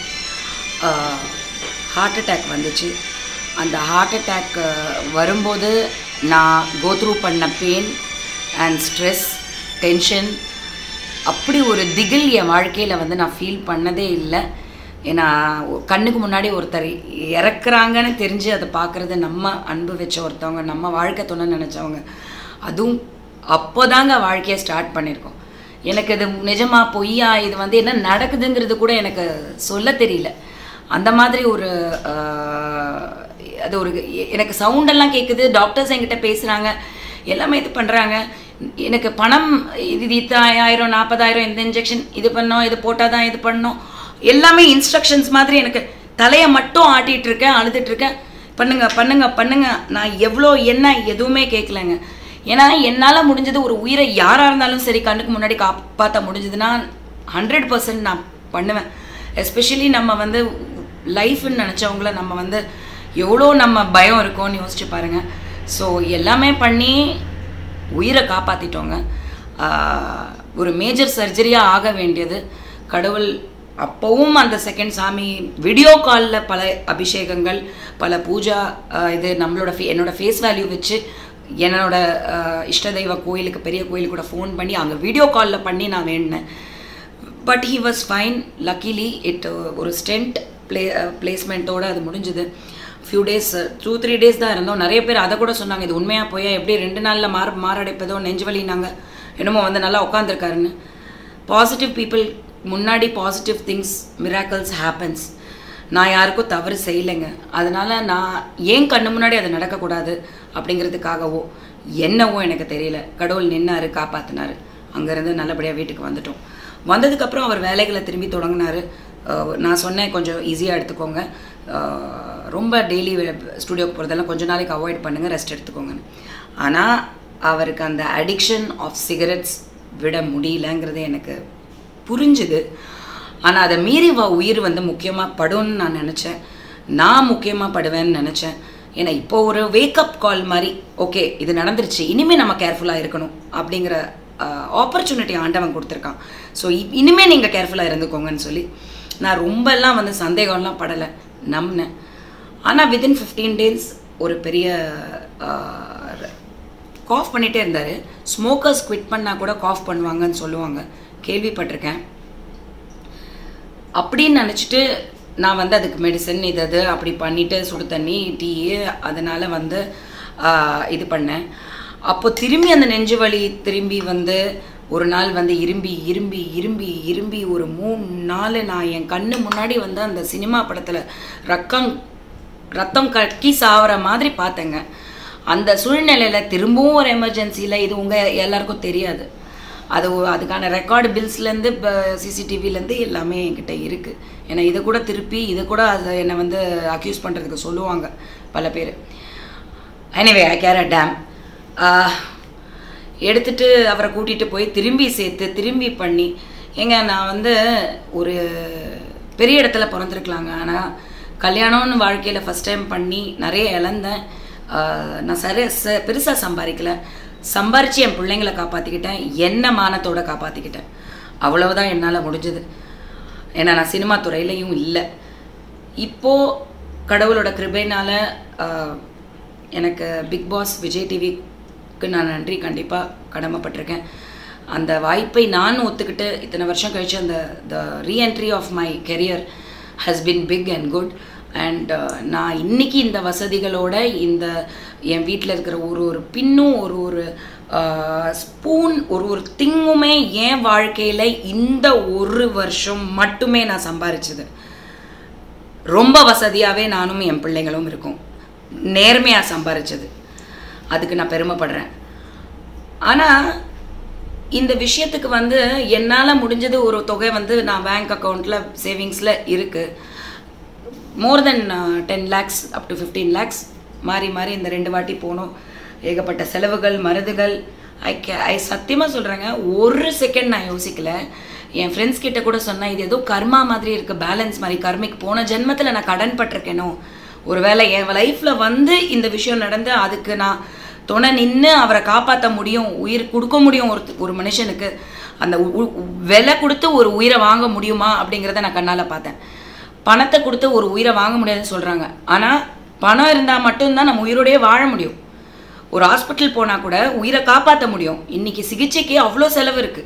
Speaker 1: ஹார்ட் அட்டாக் வந்துச்சு அந்த ஹார்ட் அட்டாக் வரும்போது நான் கோத்ரூ பண்ண பெயின் அண்ட் ஸ்ட்ரெஸ் டென்ஷன் அப்படி ஒரு திகில் என் வாழ்க்கையில் வந்து நான் ஃபீல் பண்ணதே இல்லை ஏன்னா ஒ- கண்ணுக்கு முன்னாடி ஒருத்தர் இறக்குறாங்கன்னு தெரிஞ்சு அதை பார்க்குறது நம்ம அன்பு வச்ச ஒருத்தவங்க நம்ம வாழ்க்கை துணை நினச்சவங்க அதுவும் அப்போதாங்க வாழ்க்கையை ஸ்டார்ட் பண்ணியிருக்கோம் எனக்கு இது நிஜமா பொய்யா இது வந்து என்ன நடக்குதுங்கிறது கூட எனக்கு சொல்ல தெரியல அந்த மாதிரி ஒரு ஆஹ், அது ஒரு எ- எனக்கு சவுண்டெல்லாம் கேட்குது டாக்டர்ஸ் என்கிட்ட பேசுகிறாங்க எல்லாமே இது பண்ணுறாங்க எனக்கு பணம் இது இது ஆயிரம் நாற்பதாயிரம் இந்த இன்ஜெக்ஷன் இது பண்ணோம் இது போட்டால் தான் இது பண்ணோம் எல்லாமே இன்ஸ்ட்ரக்ஷன்ஸ் மாதிரி எனக்கு தலையை மட்டும் ஆட்டிகிட்டு இருக்கேன் அழுதுட்டு இருக்கேன் பண்ணுங்க பண்ணுங்க பண்ணுங்க நான் எவ்வளோ என்ன எதுவுமே கேட்கலங்க ஏன்னா என்னால் முடிஞ்சது ஒரு உயிரை யாராக இருந்தாலும் சரி கண்ணுக்கு முன்னாடி காப்பாற்ற முடிஞ்சதுன்னா ஹண்ட்ரட் பர்சன்ட் நான் பண்ணுவேன் எஸ்பெஷலி நம்ம வந்து லைஃப்னு நினச்சவங்கள நம்ம வந்து எவ்வளோ நம்ம பயம் இருக்கும்னு யோசிச்சு பாருங்கள் ஸோ எல்லாமே பண்ணி உயிரை காப்பாற்றிட்டோங்க ஒரு மேஜர் சர்ஜரியாக ஆக வேண்டியது கடவுள் அப்போவும் அந்த செகண்ட் சாமி வீடியோ காலில் பல அபிஷேகங்கள் பல பூஜா ஆஹ் இது நம்மளோட ஃபே என்னோட ஃபேஸ் வேல்யூ வச்சு என்னோட ஆஹ் இஷ்ட தெய்வ கோயிலுக்கு பெரிய கோயிலுக்கு கூட ஃபோன் பண்ணி அங்கே வீடியோ காலில் பண்ணி நான் வேண்டினேன் but he was fine luckily it ஒரு ஸ்டென்ட் ப்ளே பிளேஸ்மெண்ட்டோடு அது முடிஞ்சுது few days two three days தான் இருந்தோம் நிறைய பேர் அதை கூட சொன்னாங்க இது உண்மையாக போய் எப்படி ரெண்டு நாளில் மார் மாரடைப்பதோ நெஞ்சு வலினாங்க என்னமோ வந்து நல்லா உட்காந்துருக்காருன்னு பாசிட்டிவ் பீப்புள் முன்னாடி பாசிட்டிவ் திங்ஸ் மிராக்கல்ஸ் ஹேப்பன்ஸ் நான் யாருக்கும் தவறு செய்யலைங்க அதனால நான் ஏன் கண்ணு முன்னாடி அது நடக்கக்கூடாது அப்படிங்கிறதுக்காகவோ என்னவோ எனக்கு தெரியல கடவுள் நின்னாரு காப்பாத்தினாரு அங்கேருந்து நல்லபடியாக வீட்டுக்கு வந்துட்டோம் வந்ததுக்கப்புறம் அவர் வேலைகளை திரும்பி தொடங்கினாரு அஹ் நான் சொன்னேன் கொஞ்சம் ஈஸியாக எடுத்துக்கோங்க அஹ் ரொம்ப டெய்லி ஸ்டுடியோக்கு போகிறதெல்லாம் கொஞ்ச நாளைக்கு அவாய்ட் பண்ணுங்கள் ரெஸ்ட் எடுத்துக்கோங்கன்னு ஆனால் அவருக்கு அந்த அடிக்ஷன் ஆஃப் சிகரெட்ஸ் விட முடியலங்கிறது எனக்கு புரிஞ்சுது ஆனால் அதை மீறி வ உயிர் வந்து முக்கியமாக படும்னு நான் நினச்சேன் நான் முக்கியமாக படுவேன்னு நினச்சேன் ஏன்னா இப்போ ஒரு வேக்கப் கால் மாதிரி ஓகே இது நடந்துருச்சு இனிமேல் நம்ம கேர்ஃபுல்லாக இருக்கணும் அப்படிங்கிற ஆப்பர்ச்சுனிட்டி ஆண்டவன் கொடுத்துருக்கான் ஸோ இனிமேல் நீங்கள் கேர்ஃபுல்லாக இருந்துக்கோங்கன்னு சொல்லி நான் ரொம்பலாம் வந்து சந்தேகம்லாம் படலை நம்பினேன் ஆனால் வித்தின் ஃபிஃப்டீன் டேஸ் ஒரு பெரிய காஃப் பண்ணிகிட்டே இருந்தார் ஸ்மோக்கர்ஸ் குவிட் பண்ணால் கூட காஃப் பண்ணுவாங்கன்னு சொல்லுவாங்க கேள்விப்பட்டிருக்கேன் அப்படின்னு நினச்சிட்டு நான் வந்து அதுக்கு மெடிசன் இது அது அப்படி பண்ணிவிட்டு சுடு தண்ணி டீ அதனால் வந்து ஆஹ், இது பண்ணேன் அப்போ திரும்பி அந்த நெஞ்சு வலி திரும்பி வந்து ஒரு நாள் வந்து இரும்பி இரும்பி இரும்பி இரும்பி ஒரு மூணு நாள் நான் என் கண்ணு முன்னாடி வந்து அந்த சினிமா படத்தில் ரக்கம் ரத்தம் கக்கி சாவற மாதிரி பார்த்தேங்க அந்த சூழ்நிலையில் திரும்பவும் ஒரு எமர்ஜென்சியில் இது உங்கள் எல்லாருக்கும் தெரியாது அது ஒ- அதுக்கான ரெக்கார்டு பில்ஸ்லேருந்து இப்போ சிசிடிவிலேருந்து எல்லாமே என்கிட்ட இருக்குது ஏன்னா இதை கூட திருப்பி இதை கூட அதை என்னை வந்து அக்யூஸ் பண்ணுறதுக்கு சொல்லுவாங்க பல பேர் anyway I care a damn எடுத்துட்டு அவரை கூட்டிகிட்டு போய் திரும்பி சேர்த்து திரும்பி பண்ணி ஏங்க நான் வந்து ஒரு பெரிய இடத்துல பிறந்திருக்கலாங்க ஆனால் கல்யாணம்னு வாழ்க்கையில் ஃபஸ்ட் டைம் பண்ணி நிறைய இழந்தேன் ஆஹ் நான் சரி ச பெருசாக சம்பாதிக்கல சம்பாரித்து என் பிள்ளைங்களை காப்பாற்றிக்கிட்டேன் என்ன மானத்தோட காப்பாற்றிக்கிட்டேன் அவ்வளவுதான் என்னால் முடிஞ்சது ஏன்னா நான் சினிமா துறையிலையும் இல்லை இப்போது கடவுளோட கிருபைனால ஆஹ், எனக்கு பிக் பாஸ் விஜய் டிவிக்கு நான் நன்றி கண்டிப்பாக கடமைப்பட்டிருக்கேன் அந்த வாய்ப்பை நான் ஒத்துக்கிட்டு இத்தனை வருஷம் கழிச்சு அந்த the reentry of my career has been big and good and நான் இன்னைக்கு இந்த வசதிகளோட இந்த என் வீட்டில் இருக்கிற ஒரு ஒரு பின்னும் ஒரு ஒரு ஸ்பூன் ஒரு ஒரு திங்குமே என் வாழ்க்கையில் இந்த ஒரு வருஷம் மட்டுமே நான் சம்பாரிச்சது ரொம்ப வசதியாகவே நானும் என் பிள்ளைங்களும் இருக்கோம் நேர்மையாக சம்பாரிச்சது அதுக்கு நான் பெருமைப்படுறேன் ஆனால் இந்த விஷயத்துக்கு வந்து என்னால் முடிஞ்சது ஒரு தொகை வந்து நான் பேங்க் அக்கௌண்ட்டில் சேவிங்ஸில் இருக்குது more than ten lakhs up to fifteen lakhs மாறி மாறி இந்த ரெண்டு வாட்டி போகணும் ஏகப்பட்ட செலவுகள் மருதுகள் ஐ கே ஐ சத்தியமாக சொல்கிறேங்க ஒரு செகண்ட் நான் யோசிக்கல என் ஃப்ரெண்ட்ஸ் கிட்ட கூட சொன்னேன் இது ஏதோ கர்மா மாதிரி இருக்குது பேலன்ஸ் மாதிரி கர்மிக் போன ஜென்மத்தில் நான் கடன் பட்டிருக்கேனோ ஒருவேளை என் லைஃப்பில் வந்து இந்த விஷயம் நடந்து அதுக்கு நான் துணை நின்று அவரை காப்பாற்ற முடியும் உயிர் கொடுக்க முடியும் ஒரு ஒரு மனுஷனுக்கு அந்த உ- உ- விலை கொடுத்து ஒரு உயிரை வாங்க முடியுமா அப்படிங்கிறத நான் கண்ணால் பார்த்தேன் பணத்தை கொடுத்து ஒரு உயிரை வாங்க முடியாதுன்னு சொல்கிறாங்க ஆனால் பணம் இருந்தால் மட்டும்தான் நம்ம உயிரோடயே வாழ முடியும் ஒரு ஹாஸ்பிட்டல் போனால் கூட உயிரை காப்பாற்ற முடியும் இன்னைக்கு சிகிச்சைக்கு அவ்வளோ செலவு இருக்குது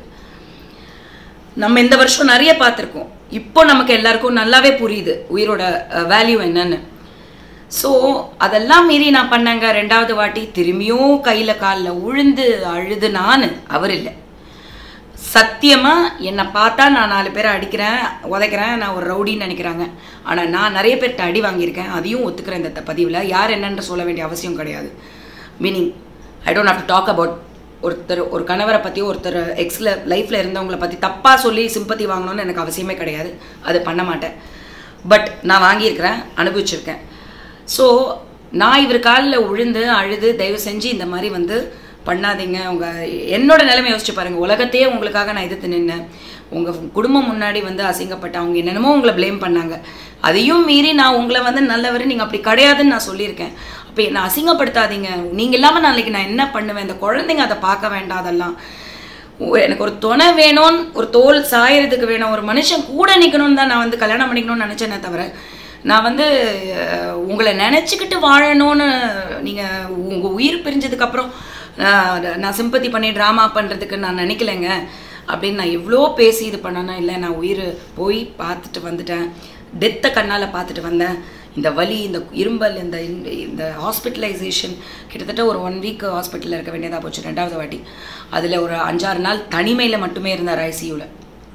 Speaker 1: நம்ம இந்த வருஷம் நிறைய பார்த்துருக்கோம் இப்போ நமக்கு எல்லாருக்கும் நல்லாவே புரியுது உயிரோட வேல்யூ என்னன்னு ஸோ அதெல்லாம் மீறி நான் பண்ணேங்க ரெண்டாவது வாட்டி திரும்பியும் கையில் காலில் உழுந்து அழுது நான் அவர் இல்லை சத்தியமாக என்னை பார்த்தா நான் நாலு பேரை அடிக்கிறேன் உதைக்கிறேன் நான் ஒரு ரவுடின்னு நினைக்கிறாங்க ஆனால் நான் நிறைய பேர்கிட்ட அடி வாங்கியிருக்கேன் அதையும் ஒத்துக்கிறேன் இந்த பதிவில் யார் என்னன்னு சொல்ல வேண்டிய அவசியம் கிடையாது meaning I don't have to talk about ஒருத்தர் ஒரு கணவரை பற்றி ஒருத்தர் எக்ஸில் லைஃப்பில் இருந்தவங்கள பற்றி தப்பாக சொல்லி சிம்பத்தி வாங்கணும்னு எனக்கு அவசியமே கிடையாது அது பண்ண மாட்டேன் பட் நான் வாங்கியிருக்கிறேன் அனுபவிச்சிருக்கேன் ஸோ நான் இவர் காலில் உழுந்து அழுது தயவு செஞ்சு இந்த மாதிரி வந்து பண்ணாதீங்க உங்க என்னோட நிலைமை யோசிச்சு பாருங்க உலகத்தையே உங்களுக்காக நான் எதிர்த்து நின்னேன் உங்க குடும்பம் முன்னாடி வந்து அசிங்கப்பட்ட அவங்க என்னென்னமோ உங்களை ப்ளேம் பண்ணாங்க அதையும் மீறி நான் உங்களை வந்து நல்லவர் நீங்க அப்படி கிடையாதுன்னு நான் சொல்லியிருக்கேன் அப்போ என்னை அசிங்கப்படுத்தாதீங்க நீங்க இல்லாம நாளைக்கு நான் என்ன பண்ணுவேன் இந்த குழந்தைங்க அதை பார்க்க வேண்டாம் அதெல்லாம் ஓ- எனக்கு ஒரு துணை வேணும் ஒரு தோல் சாயறதுக்கு வேணும் ஒரு மனுஷன் கூட நிற்கணும்னு தான் நான் வந்து கல்யாணம் பண்ணிக்கணும்னு நினச்சேனே தவிர நான் வந்து அஹ், உங்களை நினச்சிக்கிட்டு வாழணும்னு நீங்கள் உங்கள் உயிர் பிரிஞ்சதுக்கப்புறம் நான் சிம்பத்தி பண்ணி ட்ராமா பண்ணுறதுக்கு நான் நினைக்கலைங்க அப்படின்னு நான் எவ்வளோ பேசி இது பண்ணனா இல்லை நான் உயிர் போய் பார்த்துட்டு வந்துட்டேன் டெத்தை கண்ணால் பார்த்துட்டு வந்தேன் இந்த வலி இந்த இரும்பல் இந்த இந்த- இந்த ஹாஸ்பிட்டலைசேஷன் கிட்டத்தட்ட ஒரு ஒன் வீக் ஹாஸ்பிட்டலில் இருக்க வேண்டியதாக போச்சு ரெண்டாவது வாட்டி அதில் ஒரு அஞ்சாறு நாள் தனிமையில் மட்டுமே இருந்தார் ஐசியூவில்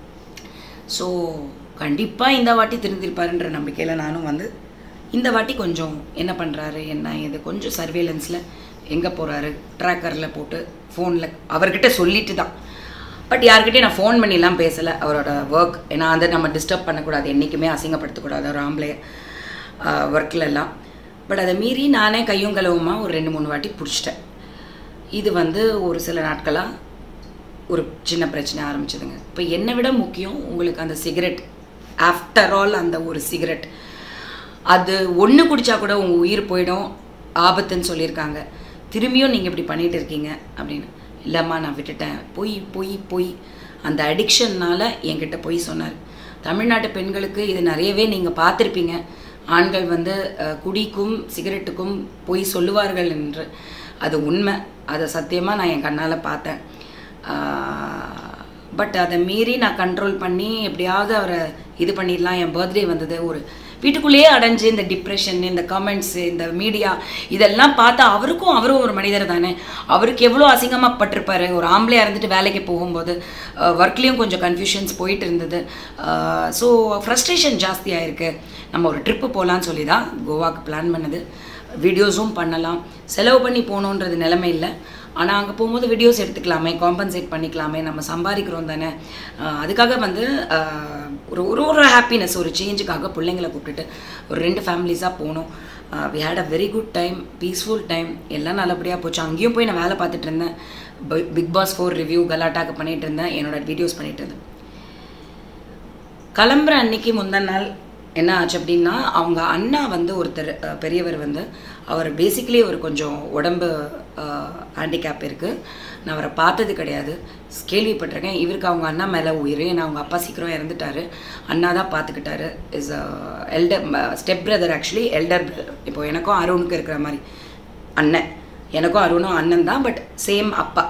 Speaker 1: ஸோ கண்டிப்பாக இந்த வாட்டி திருந்திருப்பாருன்ற நம்பிக்கையில் நானும் வந்து இந்த வாட்டி கொஞ்சம் என்ன பண்ணுறாரு என்ன இது கொஞ்சம் சர்வேலன்ஸில் எங்கே போகிறாரு ட்ராக்கரில் போட்டு ஃபோனில் அவர்கிட்ட சொல்லிட்டு தான் பட் யார்கிட்டயும் நான் ஃபோன் பண்ணிலாம் பேசலை அவரோட ஒர்க் ஏன்னா அதை நம்ம டிஸ்டர்ப் பண்ணக்கூடாது என்றைக்குமே அசிங்கப்படுத்தக்கூடாது ஒரு ஆம்பளை ஒர்க்கில் எல்லாம் பட் அதை மீறி நானே கையும் களவுமா ஒரு ரெண்டு மூணு வாட்டி பிடிச்சிட்டேன் இது வந்து ஒரு சில நாட்களாக ஒரு சின்ன பிரச்சனை ஆரம்பிச்சதுங்க இப்போ என்னை விட முக்கியம் உங்களுக்கு அந்த சிகரெட் ஆஃப்டர் ஆல் அந்த ஒரு சிகரெட் அது ஒன்று குடிச்சா கூட உங்கள் உயிர் போயிடும் ஆபத்துன்னு சொல்லியிருக்காங்க திரும்பியும் நீங்கள் இப்படி பண்ணிட்டு இருக்கீங்க அப்படின்னு இல்லைம்மா நான் விட்டுட்டேன் பொய் பொய் பொய் அந்த அடிக்ஷன்னால் என்கிட்ட பொய் சொன்னார் தமிழ்நாட்டு பெண்களுக்கு இது நிறையவே நீங்கள் பார்த்துருப்பீங்க ஆண்கள் வந்து அஹ், குடிக்கும் சிகரெட்டுக்கும் பொய் சொல்லுவார்கள் என்று அது உண்மை அதை சத்தியமாக நான் என் கண்ணால் பார்த்தேன் பட் அதை மீறி நான் கண்ட்ரோல் பண்ணி எப்படியாவது அவரை இது பண்ணிடலாம் என் பர்த்டே வந்தது ஒரு வீட்டுக்குள்ளேயே அடைஞ்சு இந்த டிப்ரெஷன் இந்த கமெண்ட்ஸு இந்த மீடியா இதெல்லாம் பார்த்தா அவருக்கும் அவரும் ஒரு மனிதர் தானே அவருக்கு எவ்வளோ அசிங்கமாக பட்டிருப்பாரு ஒரு ஆம்பளையாக இருந்துட்டு வேலைக்கு போகும்போது ஒர்க்லேயும் கொஞ்சம் கன்ஃபியூஷன்ஸ் போயிட்டு இருந்தது ஸோ ஃப்ரஸ்ட்ரேஷன் ஜாஸ்தியாக இருக்கு நம்ம ஒரு ட்ரிப்பு போகலான்னு சொல்லி தான் கோவாக்கு பிளான் பண்ணது வீடியோஸும் பண்ணலாம் செலவு பண்ணி போகணுன்றது நிலைமை இல்லை ஆனால் அங்கே போகும்போது வீடியோஸ் எடுத்துக்கலாமே காம்பன்சேட் பண்ணிக்கலாமே நம்ம சம்பாதிக்கிறோம் தானே ஆஹ் அதுக்காக வந்து ஆஹ் ஒரு ஒரு ஒரு ஹாப்பினஸ் ஒரு சேஞ்சுக்காக பிள்ளைங்களை கூப்பிட்டுட்டு ஒரு ரெண்டு ஃபேமிலிஸாக போனோம் we had a very good time peaceful time எல்லாம் நல்லபடியாக போச்சு அங்கேயும் போய் நான் வேலை பார்த்துட்டு இருந்தேன் பிக் பாஸ் ஃபோர் ரிவ்யூ கலாட்டாக்கு பண்ணிட்டு இருந்தேன் என்னோட வீடியோஸ் பண்ணிட்டு இருந்தேன் கிளம்புற அன்னைக்கு முந்தின நாள் என்ன ஆச்சு அப்படின்னா அவங்க அண்ணா வந்து ஒருத்தர் அஹ், பெரியவர் வந்து அவர் பேசிக்கலி ஒரு கொஞ்சம் உடம்பு ஹேண்டிகேப் இருக்குது நான் அவரை பார்த்தது கிடையாது கேள்விப்பட்டிருக்கேன் இவருக்கு அவங்க அண்ணா மேலே உயிர் ஏன்னா அவங்க அப்பா சீக்கிரம் இறந்துட்டாரு அண்ணா தான் பார்த்துக்கிட்டாரு is elder step brother actually elder இப்போ எனக்கும் அருணுக்கு இருக்கிற மாதிரி அண்ணன் எனக்கும் அருணும் அண்ணன் தான் பட் சேம் அப்பா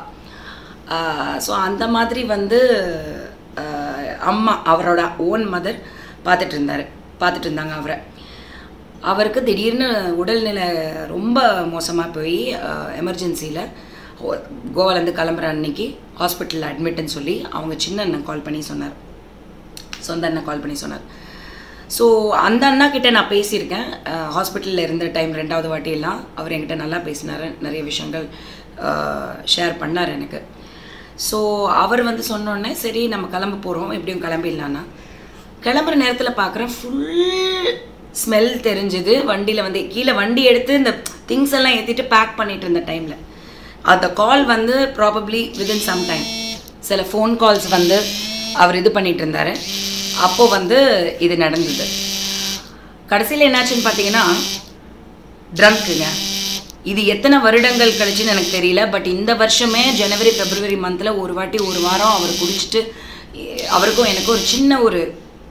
Speaker 1: ஸோ அந்த மாதிரி வந்து ஆஹ், அம்மா அவரோட ஓன் மதர் பார்த்துட்டு இருந்தார் பார்த்துட்டு இருந்தாங்க அவரை அவருக்கு திடீர்னு உடல்நிலை ரொம்ப மோசமாக போய் எமர்ஜென்சியில் கோவாலேருந்து கிளம்புற அன்னைக்கு ஹாஸ்பிட்டலில் அட்மிட்னு சொல்லி அவங்க சின்ன அண்ணன் கால் பண்ணி சொன்னார் சொந்த அண்ணன் கால் பண்ணி சொன்னார் ஸோ அந்த அண்ணா கிட்ட நான் பேசியிருக்கேன் ஹாஸ்பிட்டலில் இருந்த டைம் ரெண்டாவது வாட்டியெல்லாம் அவர் என்கிட்ட நல்லா பேசினார் நிறைய விஷயங்கள் ஷேர் பண்ணார் எனக்கு ஸோ அவர் வந்து சொன்னோடனே சரி நம்ம கிளம்ப போகிறோம் எப்படியும் கிளம்பிடலான்னா கிளம்புற நேரத்தில் பார்க்குறேன் ஃபுல் ஸ்மெல் தெரிஞ்சுது வண்டியில் வந்து கீழே வண்டி எடுத்து இந்த திங்ஸ் எல்லாம் ஏற்றிட்டு பேக் பண்ணிட்டு இருந்த டைமில் அந்த கால் வந்து ப்ராபப்ளி வித்தின் சம் டைம் சில ஃபோன் கால்ஸ் வந்து அவர் இது பண்ணிட்டு இருந்தார் அப்போ வந்து இது நடந்தது கடைசியில் என்னாச்சுன்னு பார்த்தீங்கன்னா ட்ரங்க்குங்க இது எத்தனை வருடங்கள் கழிச்சுன்னு எனக்கு தெரியல பட் இந்த வருஷமே ஜனவரி பிப்ரவரி மந்தில் ஒரு வாட்டி ஒரு வாரம் அவர் குடிச்சிட்டு எ- அவருக்கும் எனக்கும் ஒரு சின்ன ஒரு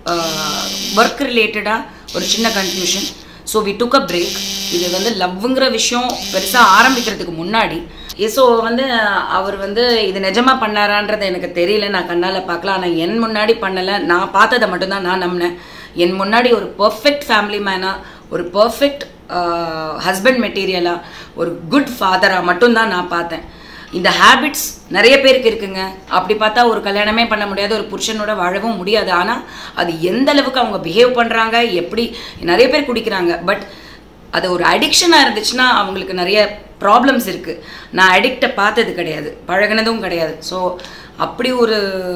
Speaker 1: ஒர்க் ரிலேட்டடாக ஒரு சின்ன confusion so we took a break இது வந்து லவ்ங்கிற விஷயம் பெருசாக ஆரம்பிக்கிறதுக்கு முன்னாடி ஸோ வந்து அவர் வந்து இது நிஜமா பண்ணாரான்றது எனக்கு தெரியல நான் கண்ணால் பார்க்கலாம் ஆனால் என் முன்னாடி பண்ணலை நான் பார்த்ததை மட்டும்தான் நான் நம்பினேன் என் முன்னாடி ஒரு பர்ஃபெக்ட் ஃபேமிலி மேனாக ஒரு பர்ஃபெக்ட் ஹஸ்பண்ட் மெட்டீரியலாக ஒரு குட் ஃபாதராக மட்டும்தான் நான் பார்த்தேன் இந்த ஹேபிட்ஸ் நிறைய பேருக்கு இருக்குங்க அப்படி பார்த்தா ஒரு கல்யாணமே பண்ண முடியாது ஒரு புருஷனோட வாழவும் முடியாது ஆனால் அது எந்த அளவுக்கு அவங்க பிஹேவ் பண்ணுறாங்க எப்படி நிறைய பேர் குடிக்கிறாங்க பட் அது ஒரு அடிக்ஷனாக இருந்துச்சுன்னா அவங்களுக்கு நிறைய ப்ராப்ளம்ஸ் இருக்குது நான் அடிக்டை பார்த்தது கிடையாது பழகினதும் கிடையாது ஸோ அப்படி ஒரு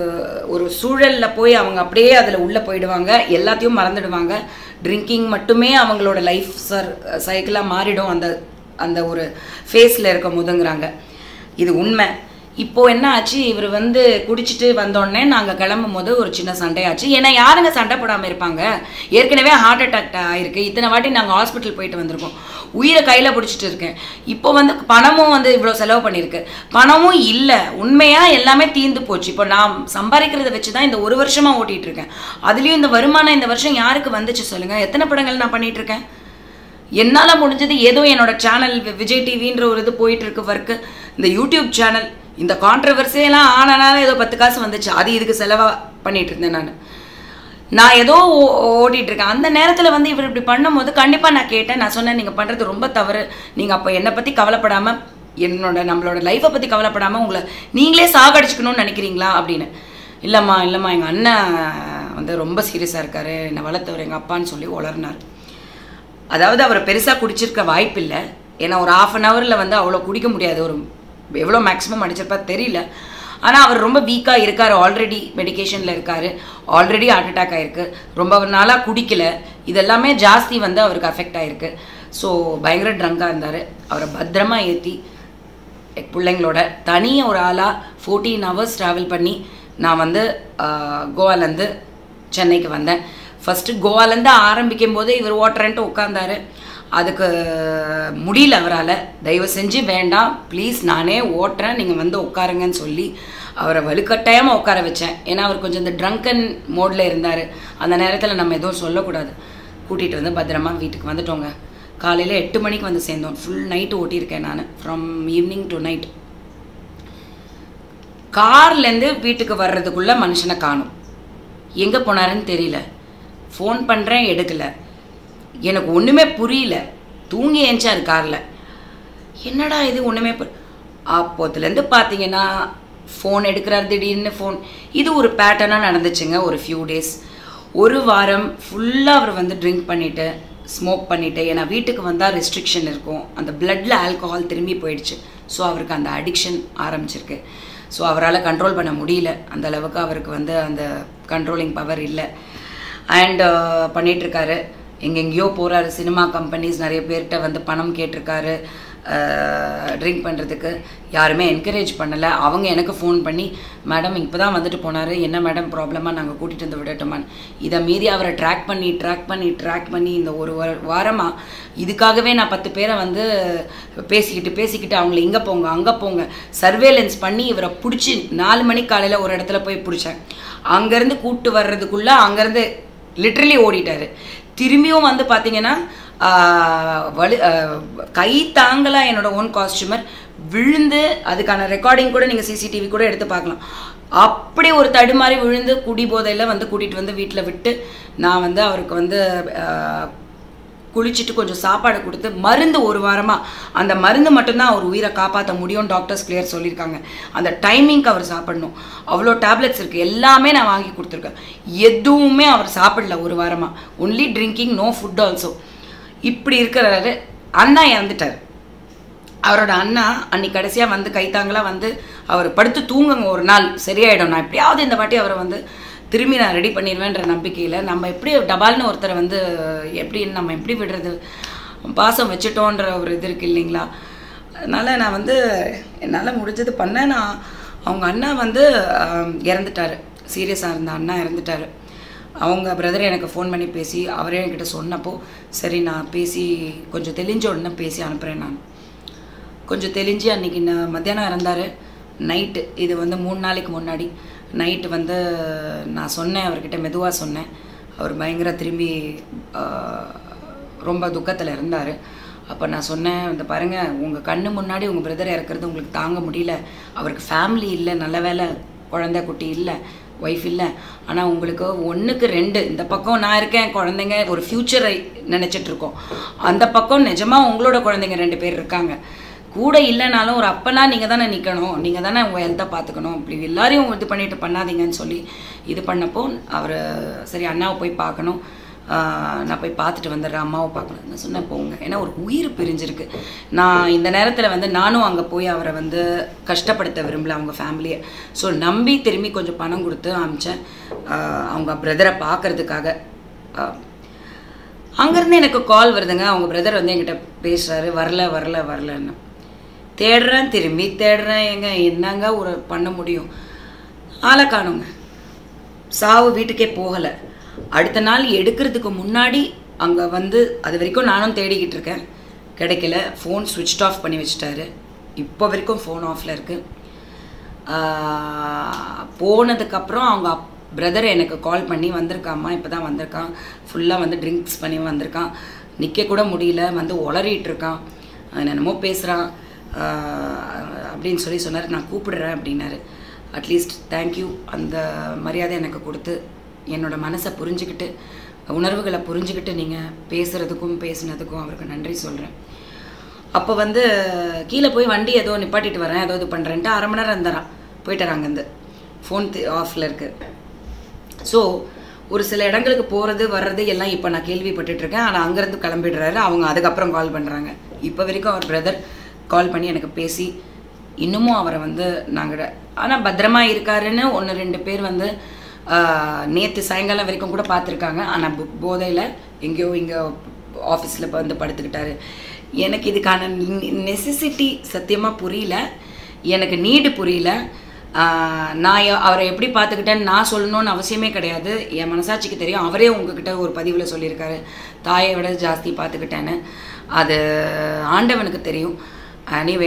Speaker 1: ஒரு சூழலில் போய் அவங்க அப்படியே அதில் உள்ளே போயிடுவாங்க எல்லாத்தையும் மறந்துடுவாங்க ட்ரிங்கிங் மட்டுமே அவங்களோட லைஃப் சர் சைக்கிளாக மாறிடும் அந்த அந்த ஒரு ஃபேஸில் இருக்கும் போதுங்கிறாங்க இது உண்மை இப்போ என்ன ஆச்சு இவர் வந்து குடிச்சிட்டு வந்தோடனே நாங்கள் கிளம்பும் போது ஒரு சின்ன சண்டை ஆச்சு ஏன்னா யாருங்க சண்டை போடாமல் இருப்பாங்க ஏற்கனவே ஹார்ட் அட்டாக் ஆயிருக்கு இத்தனை வாட்டி நாங்கள் ஹாஸ்பிட்டல் போயிட்டு வந்திருக்கோம் உயிரை கையில் பிடிச்சிட்டு இருக்கேன் இப்போ வந்து பணமும் வந்து இவ்வளோ செலவு பண்ணியிருக்கு பணமும் இல்லை உண்மையாக எல்லாமே தீர்ந்து போச்சு இப்போ நான் சம்பாதிக்கிறத வச்சு தான் இந்த ஒரு வருஷமாக ஓட்டிகிட்டு இருக்கேன் அதுலேயும் இந்த வருமானம் இந்த வருஷம் யாருக்கு வந்துச்சு சொல்லுங்கள் எத்தனை படங்கள் நான் பண்ணிட்டு இருக்கேன் என்னால் முடிஞ்சது ஏதோ என்னோட சேனல் விஜய் டிவின்ற ஒரு இது போயிட்டு இருக்கு ஒர்க்கு இந்த யூடியூப் சேனல் இந்த கான்ட்ரவர்சியெல்லாம் ஆனனால ஏதோ பத்து காசு வந்துச்சு அது இதுக்கு செலவா பண்ணிட்டு இருந்தேன் நான் நான் ஏதோ ஓ- ஓட்டிட்டு இருக்கேன் அந்த நேரத்தில் வந்து இவர் இப்படி பண்ணும்போது கண்டிப்பாக நான் கேட்டேன் நான் சொன்னேன் நீங்கள் பண்ணுறது ரொம்ப தவறு நீங்கள் அப்போ என்னை பற்றி கவலைப்படாமல் என்னோட நம்மளோட லைஃப்பை பற்றி கவலைப்படாமல் உங்களை நீங்களே சாகடிச்சுக்கணும்னு நினைக்கிறீங்களா அப்படின்னு இல்லைம்மா இல்லைம்மா எங்கள் அண்ணன் வந்து ரொம்ப சீரியஸாக இருக்காரு என்னை வளர்த்தவர் எங்கள் அப்பான்னு சொல்லி உளர்னார் அதாவது அவர் பெருசாக குடிச்சிருக்க வாய்ப்பு இல்லை ஏன்னா ஒரு ஆஃப் அன் ஹவரில் வந்து அவ்வளோ குடிக்க முடியாது ஒரு எவ்வளோ மேக்ஸிமம் அடிச்சிருப்பா தெரியல ஆனால் அவர் ரொம்ப வீக்காக இருக்கார் ஆல்ரெடி மெடிகேஷனில் இருக்கார் ஆல்ரெடி ஹார்ட் அட்டாக் ஆயிருக்கு ரொம்ப நாளாக குடிக்கல இதெல்லாமே ஜாஸ்தி வந்து அவருக்கு அஃபெக்ட் ஆயிருக்கு ஸோ பயங்கர ட்ரங்காக இருந்தார் அவரை பத்திரமா ஏற்றி பிள்ளைங்களோட தனியாக ஒரு ஆளாக ஃபோர்டீன் ஹவர்ஸ் ட்ராவல் பண்ணி நான் வந்து ஆஹ், கோவாலேருந்து சென்னைக்கு வந்தேன் ஃபஸ்ட்டு கோவாலேருந்து ஆரம்பிக்கும் போது இவர் ஓட்டுறேன்ட்டு உட்காந்தாரு அதுக்கு முடியல அவரால் தயவு செஞ்சு வேண்டாம் ப்ளீஸ் நானே ஓட்டுறேன் நீங்கள் வந்து உட்காருங்கன்னு சொல்லி அவரை வலுக்கட்டாயமாக உட்கார வச்சேன் ஏன்னா அவர் கொஞ்சம் இந்த ட்ரங்கன் மோடில் இருந்தார் அந்த நேரத்தில் நம்ம எதுவும் சொல்லக்கூடாது கூட்டிகிட்டு வந்து பத்திரமா வீட்டுக்கு வந்துட்டோங்க காலையில் எட்டு மணிக்கு வந்து சேர்ந்தோம் ஃபுல் நைட்டு ஓட்டியிருக்கேன் நான் ஃப்ரம் ஈவினிங் டு நைட் கார்லேருந்து வீட்டுக்கு வர்றதுக்குள்ளே மனுஷனை காணும் எங்கே போனாருன்னு தெரியல ஃபோன் பண்ணுறேன் எடுக்கல எனக்கு ஒன்றுமே புரியல தூங்கி ஏஞ்சார் காரில் என்னடா இது ஒன்றுமே பு அப்போத்துலேருந்து பார்த்தீங்கன்னா ஃபோன் எடுக்கிறார் திடீர்னு ஃபோன் இது ஒரு பேட்டர்னாக நடந்துச்சுங்க ஒரு ஃபியூ டேஸ் ஒரு வாரம் ஃபுல்லாக அவர் வந்து ட்ரிங்க் பண்ணிவிட்டு ஸ்மோக் பண்ணிவிட்டு ஏன்னா வீட்டுக்கு வந்தால் ரெஸ்ட்ரிக்ஷன் இருக்கும் அந்த பிளட்டில் ஆல்கஹால் திரும்பி போயிடுச்சு ஸோ அவருக்கு அந்த அடிக்ஷன் ஆரம்பிச்சிருக்கு ஸோ அவரால் கண்ட்ரோல் பண்ண முடியல அந்த அளவுக்கு அவருக்கு வந்து அந்த கண்ட்ரோலிங் பவர் இல்லை அண்ட் பண்ணிகிட்ருக்காரு எங்கெங்கேயோ போகிறாரு சினிமா கம்பெனிஸ் நிறைய பேர்கிட்ட வந்து பணம் கேட்டிருக்காரு ட்ரிங்க் பண்ணுறதுக்கு யாருமே என்கரேஜ் பண்ணலை அவங்க எனக்கு ஃபோன் பண்ணி மேடம் இப்போ தான் வந்துட்டு போனார் என்ன மேடம் ப்ராப்ளமாக நாங்கள் கூட்டிகிட்டு வந்து விடட்டுமான்னு இதை மீறி அவரை ட்ராக் பண்ணி ட்ராக் பண்ணி ட்ராக் பண்ணி இந்த ஒரு வாரமாக இதுக்காகவே நான் பத்து பேரை வந்து பேசிக்கிட்டு பேசிக்கிட்டு அவங்கள இங்கே போங்க அங்கே போங்க சர்வேலன்ஸ் பண்ணி இவரை பிடிச்சி நாலு மணி காலையில் ஒரு இடத்துல போய் பிடிச்சேன் அங்கேருந்து கூப்பிட்டு வர்றதுக்குள்ளே அங்கேருந்து லிட்ரலி ஓடிட்டாரு திரும்பியும் வந்து பார்த்தீங்கன்னா ஆஹ், வலு ஆஹ், கை தாங்கலாம் என்னோட ஓன் காஸ்டியூமர் விழுந்து அதுக்கான ரெக்கார்டிங் கூட நீங்கள் சிசிடிவி கூட எடுத்து பார்க்கலாம் அப்படி ஒரு தடுமாறி விழுந்து குடி போதையில் வந்து கூட்டிகிட்டு வந்து வீட்டில் விட்டு நான் வந்து அவருக்கு வந்து ஆஹ், குளிச்சுட்டு கொஞ்சம் சாப்பாடு கொடுத்து மருந்து ஒரு வாரமாக அந்த மருந்து மட்டும்தான் அவர் உயிரை காப்பாற்ற முடியும் டாக்டர்ஸ் கிளியர் சொல்லியிருக்காங்க அந்த டைமிங்க்கு அவர் சாப்பிடணும் அவ்வளோ டேப்லெட்ஸ் இருக்குது எல்லாமே நான் வாங்கி கொடுத்துருக்கேன் எதுவுமே அவர் சாப்பிடல ஒரு வாரமாக only drinking no food also இப்படி இருக்கிறாரு அண்ணா இறந்துட்டார் அவரோட அண்ணா அன்னைக்கு கடைசியாக வந்து கைத்தாங்களாக வந்து அவர் படுத்து தூங்குங்க ஒரு நாள் சரியாயிடும் நான் எப்படியாவது இந்த வாட்டி அவரை வந்து திரும்பி நான் ரெடி பண்ணிடுவேன்ற நம்பிக்கையில் நம்ம எப்படி டபால்னு ஒருத்தரை வந்து எப்படி நம்ம எப்படி விடுறது பாசம் வச்சுட்டோன்ற ஒரு இது இருக்கு இல்லைங்களா அதனால் நான் வந்து என்னால் முடிஞ்சது பண்ணேன் நான் அவங்க அண்ணா வந்து ஆம், இறந்துட்டாரு சீரியஸாக இருந்த அண்ணா இறந்துட்டாரு அவங்க பிரதர் எனக்கு ஃபோன் பண்ணி பேசி அவரே என்கிட்ட சொன்னப்போ சரி நான் பேசி கொஞ்சம் தெளிஞ்ச உடனே பேசி அனுப்புகிறேன் நான் கொஞ்சம் தெளிஞ்சு அன்றைக்கி நான் மத்தியானம் இறந்தார் நைட்டு இது வந்து மூணு நாளைக்கு முன்னாடி நைட்டு வந்து நான் சொன்னேன் அவர்கிட்ட மெதுவாக சொன்னேன் அவர் பயங்கர திரும்பி ஆஹ், ரொம்ப துக்கத்தில் இருந்தார் அப்போ நான் சொன்னேன் இந்த பாருங்கள் உங்கள் கண்ணு முன்னாடி உங்கள் பிரதர் இறக்குறது உங்களுக்கு தாங்க முடியல அவருக்கு ஃபேமிலி இல்லை நல்ல வேலை குழந்தை குட்டி இல்லை ஒய்ஃப் இல்லை ஆனால் உங்களுக்கு ஒன்றுக்கு ரெண்டு இந்த பக்கம் நான் இருக்கேன் குழந்தைங்க ஒரு ஃப்யூச்சரை நினச்சிட்டு இருக்கோம் அந்த பக்கம் நிஜமாக உங்களோட குழந்தைங்க ரெண்டு பேர் இருக்காங்க கூட இல்லைனாலும் ஒரு அப்பனா நீங்கள் தானே நிற்கணும் நீங்கள் தானே உங்கள் ஹெல்த்தை பார்த்துக்கணும் இப்படி எல்லாரையும் இது பண்ணிட்டு பண்ணாதீங்கன்னு சொல்லி இது பண்ணப்போ அவர் சரி அண்ணாவை போய் பார்க்கணும் ஆஹ் நான் போய் பார்த்துட்டு வந்துடுறேன் அம்மாவை பார்க்கணும் நான் சொன்னேன் போங்க ஏன்னா ஒரு உயிர் பிரிஞ்சிருக்கு நான் இந்த நேரத்தில் வந்து நானும் அங்கே போய் அவரை வந்து கஷ்டப்படுத்த விரும்பல அவங்க ஃபேமிலியை ஸோ நம்பி திரும்பி கொஞ்சம் பணம் கொடுத்து அமிச்சேன் ஆஹ் அவங்க பிரதரை பார்க்கறதுக்காக ஆஹ் அங்கேருந்து எனக்கு கால் வருதுங்க அவங்க பிரதர் வந்து என்கிட்ட பேசுகிறாரு வரல வரல வரலன்னு தேடுறேன் திரும்பி தேடுறேன் எங்க என்னங்க ஒரு பண்ண முடியும் ஆளை காணுங்க சாவு வீட்டுக்கே போகலை அடுத்த நாள் எடுக்கிறதுக்கு முன்னாடி அங்கே வந்து அது வரைக்கும் நானும் தேடிக்கிட்டு இருக்கேன் கிடைக்கல ஃபோன் சுவிட்ச் ஆஃப் பண்ணி வச்சுட்டாரு இப்போ வரைக்கும் ஃபோன் ஆஃபில் இருக்குது போனதுக்கப்புறம் அவங்க பிரதர் எனக்கு கால் பண்ணி வந்திருக்காம்மா இப்போ தான் வந்திருக்கான் ஃபுல்லாக வந்து ட்ரிங்க்ஸ் பண்ணி வந்திருக்கான் நிற்க கூட முடியல வந்து உளறிட்டு இருக்கான் அவன் என்னமோ பேசுகிறான் அப்படின்னு சொல்லி சொன்னார் நான் கூப்பிடுறேன் அப்படின்னாரு அட்லீஸ்ட் தேங்க்யூ அந்த மரியாதை எனக்கு கொடுத்து என்னோட மனசை புரிஞ்சுக்கிட்டு உணர்வுகளை புரிஞ்சுக்கிட்டு நீங்கள் பேசுகிறதுக்கும் பேசுனதுக்கும் அவருக்கு நன்றி சொல்கிறேன் அப்போ வந்து கீழே போய் வண்டி ஏதோ நிப்பாட்டிட்டு வரேன் ஏதோ இது பண்ணுறேன்ட்டு அரை மணி நேரம் இருந்தாரான் போயிட்டார் அங்கேருந்து ஃபோன் ஆஃபில் இருக்குது ஸோ ஒரு சில இடங்களுக்கு போகிறது வர்றது எல்லாம் இப்போ நான் கேள்விப்பட்டுட்டு இருக்கேன் ஆனால் அங்கேருந்து கிளம்பிடுறாரு அவங்க அதுக்கப்புறம் கால் பண்ணுறாங்க இப்போ வரைக்கும் அவர் பிரதர் கால் பண்ணி எனக்கு பேசி இன்னமும் அவரை வந்து நாங்கள் ஆனால் பத்திரமா இருக்காருன்னு ஒன்று ரெண்டு பேர் வந்து நேற்று சாயங்காலம் வரைக்கும் கூட பார்த்துருக்காங்க ஆனால் போதையில் எங்கேயோ இங்கே ஆஃபீஸில் வந்து படுத்துக்கிட்டாரு எனக்கு இதுக்கான நெசசிட்டி சத்தியமாக புரியல எனக்கு நீடு புரியல ஆஹ் நான் எ- அவரை எப்படி பார்த்துக்கிட்டேன்னு நான் சொல்லணும்னு அவசியமே கிடையாது என் மனசாட்சிக்கு தெரியும் அவரே உங்ககிட்ட ஒரு பதிவில் சொல்லியிருக்காரு தாயை விட ஜாஸ்தி பார்த்துக்கிட்டேன்னு அது ஆண்டவனுக்கு தெரியும் அனிவே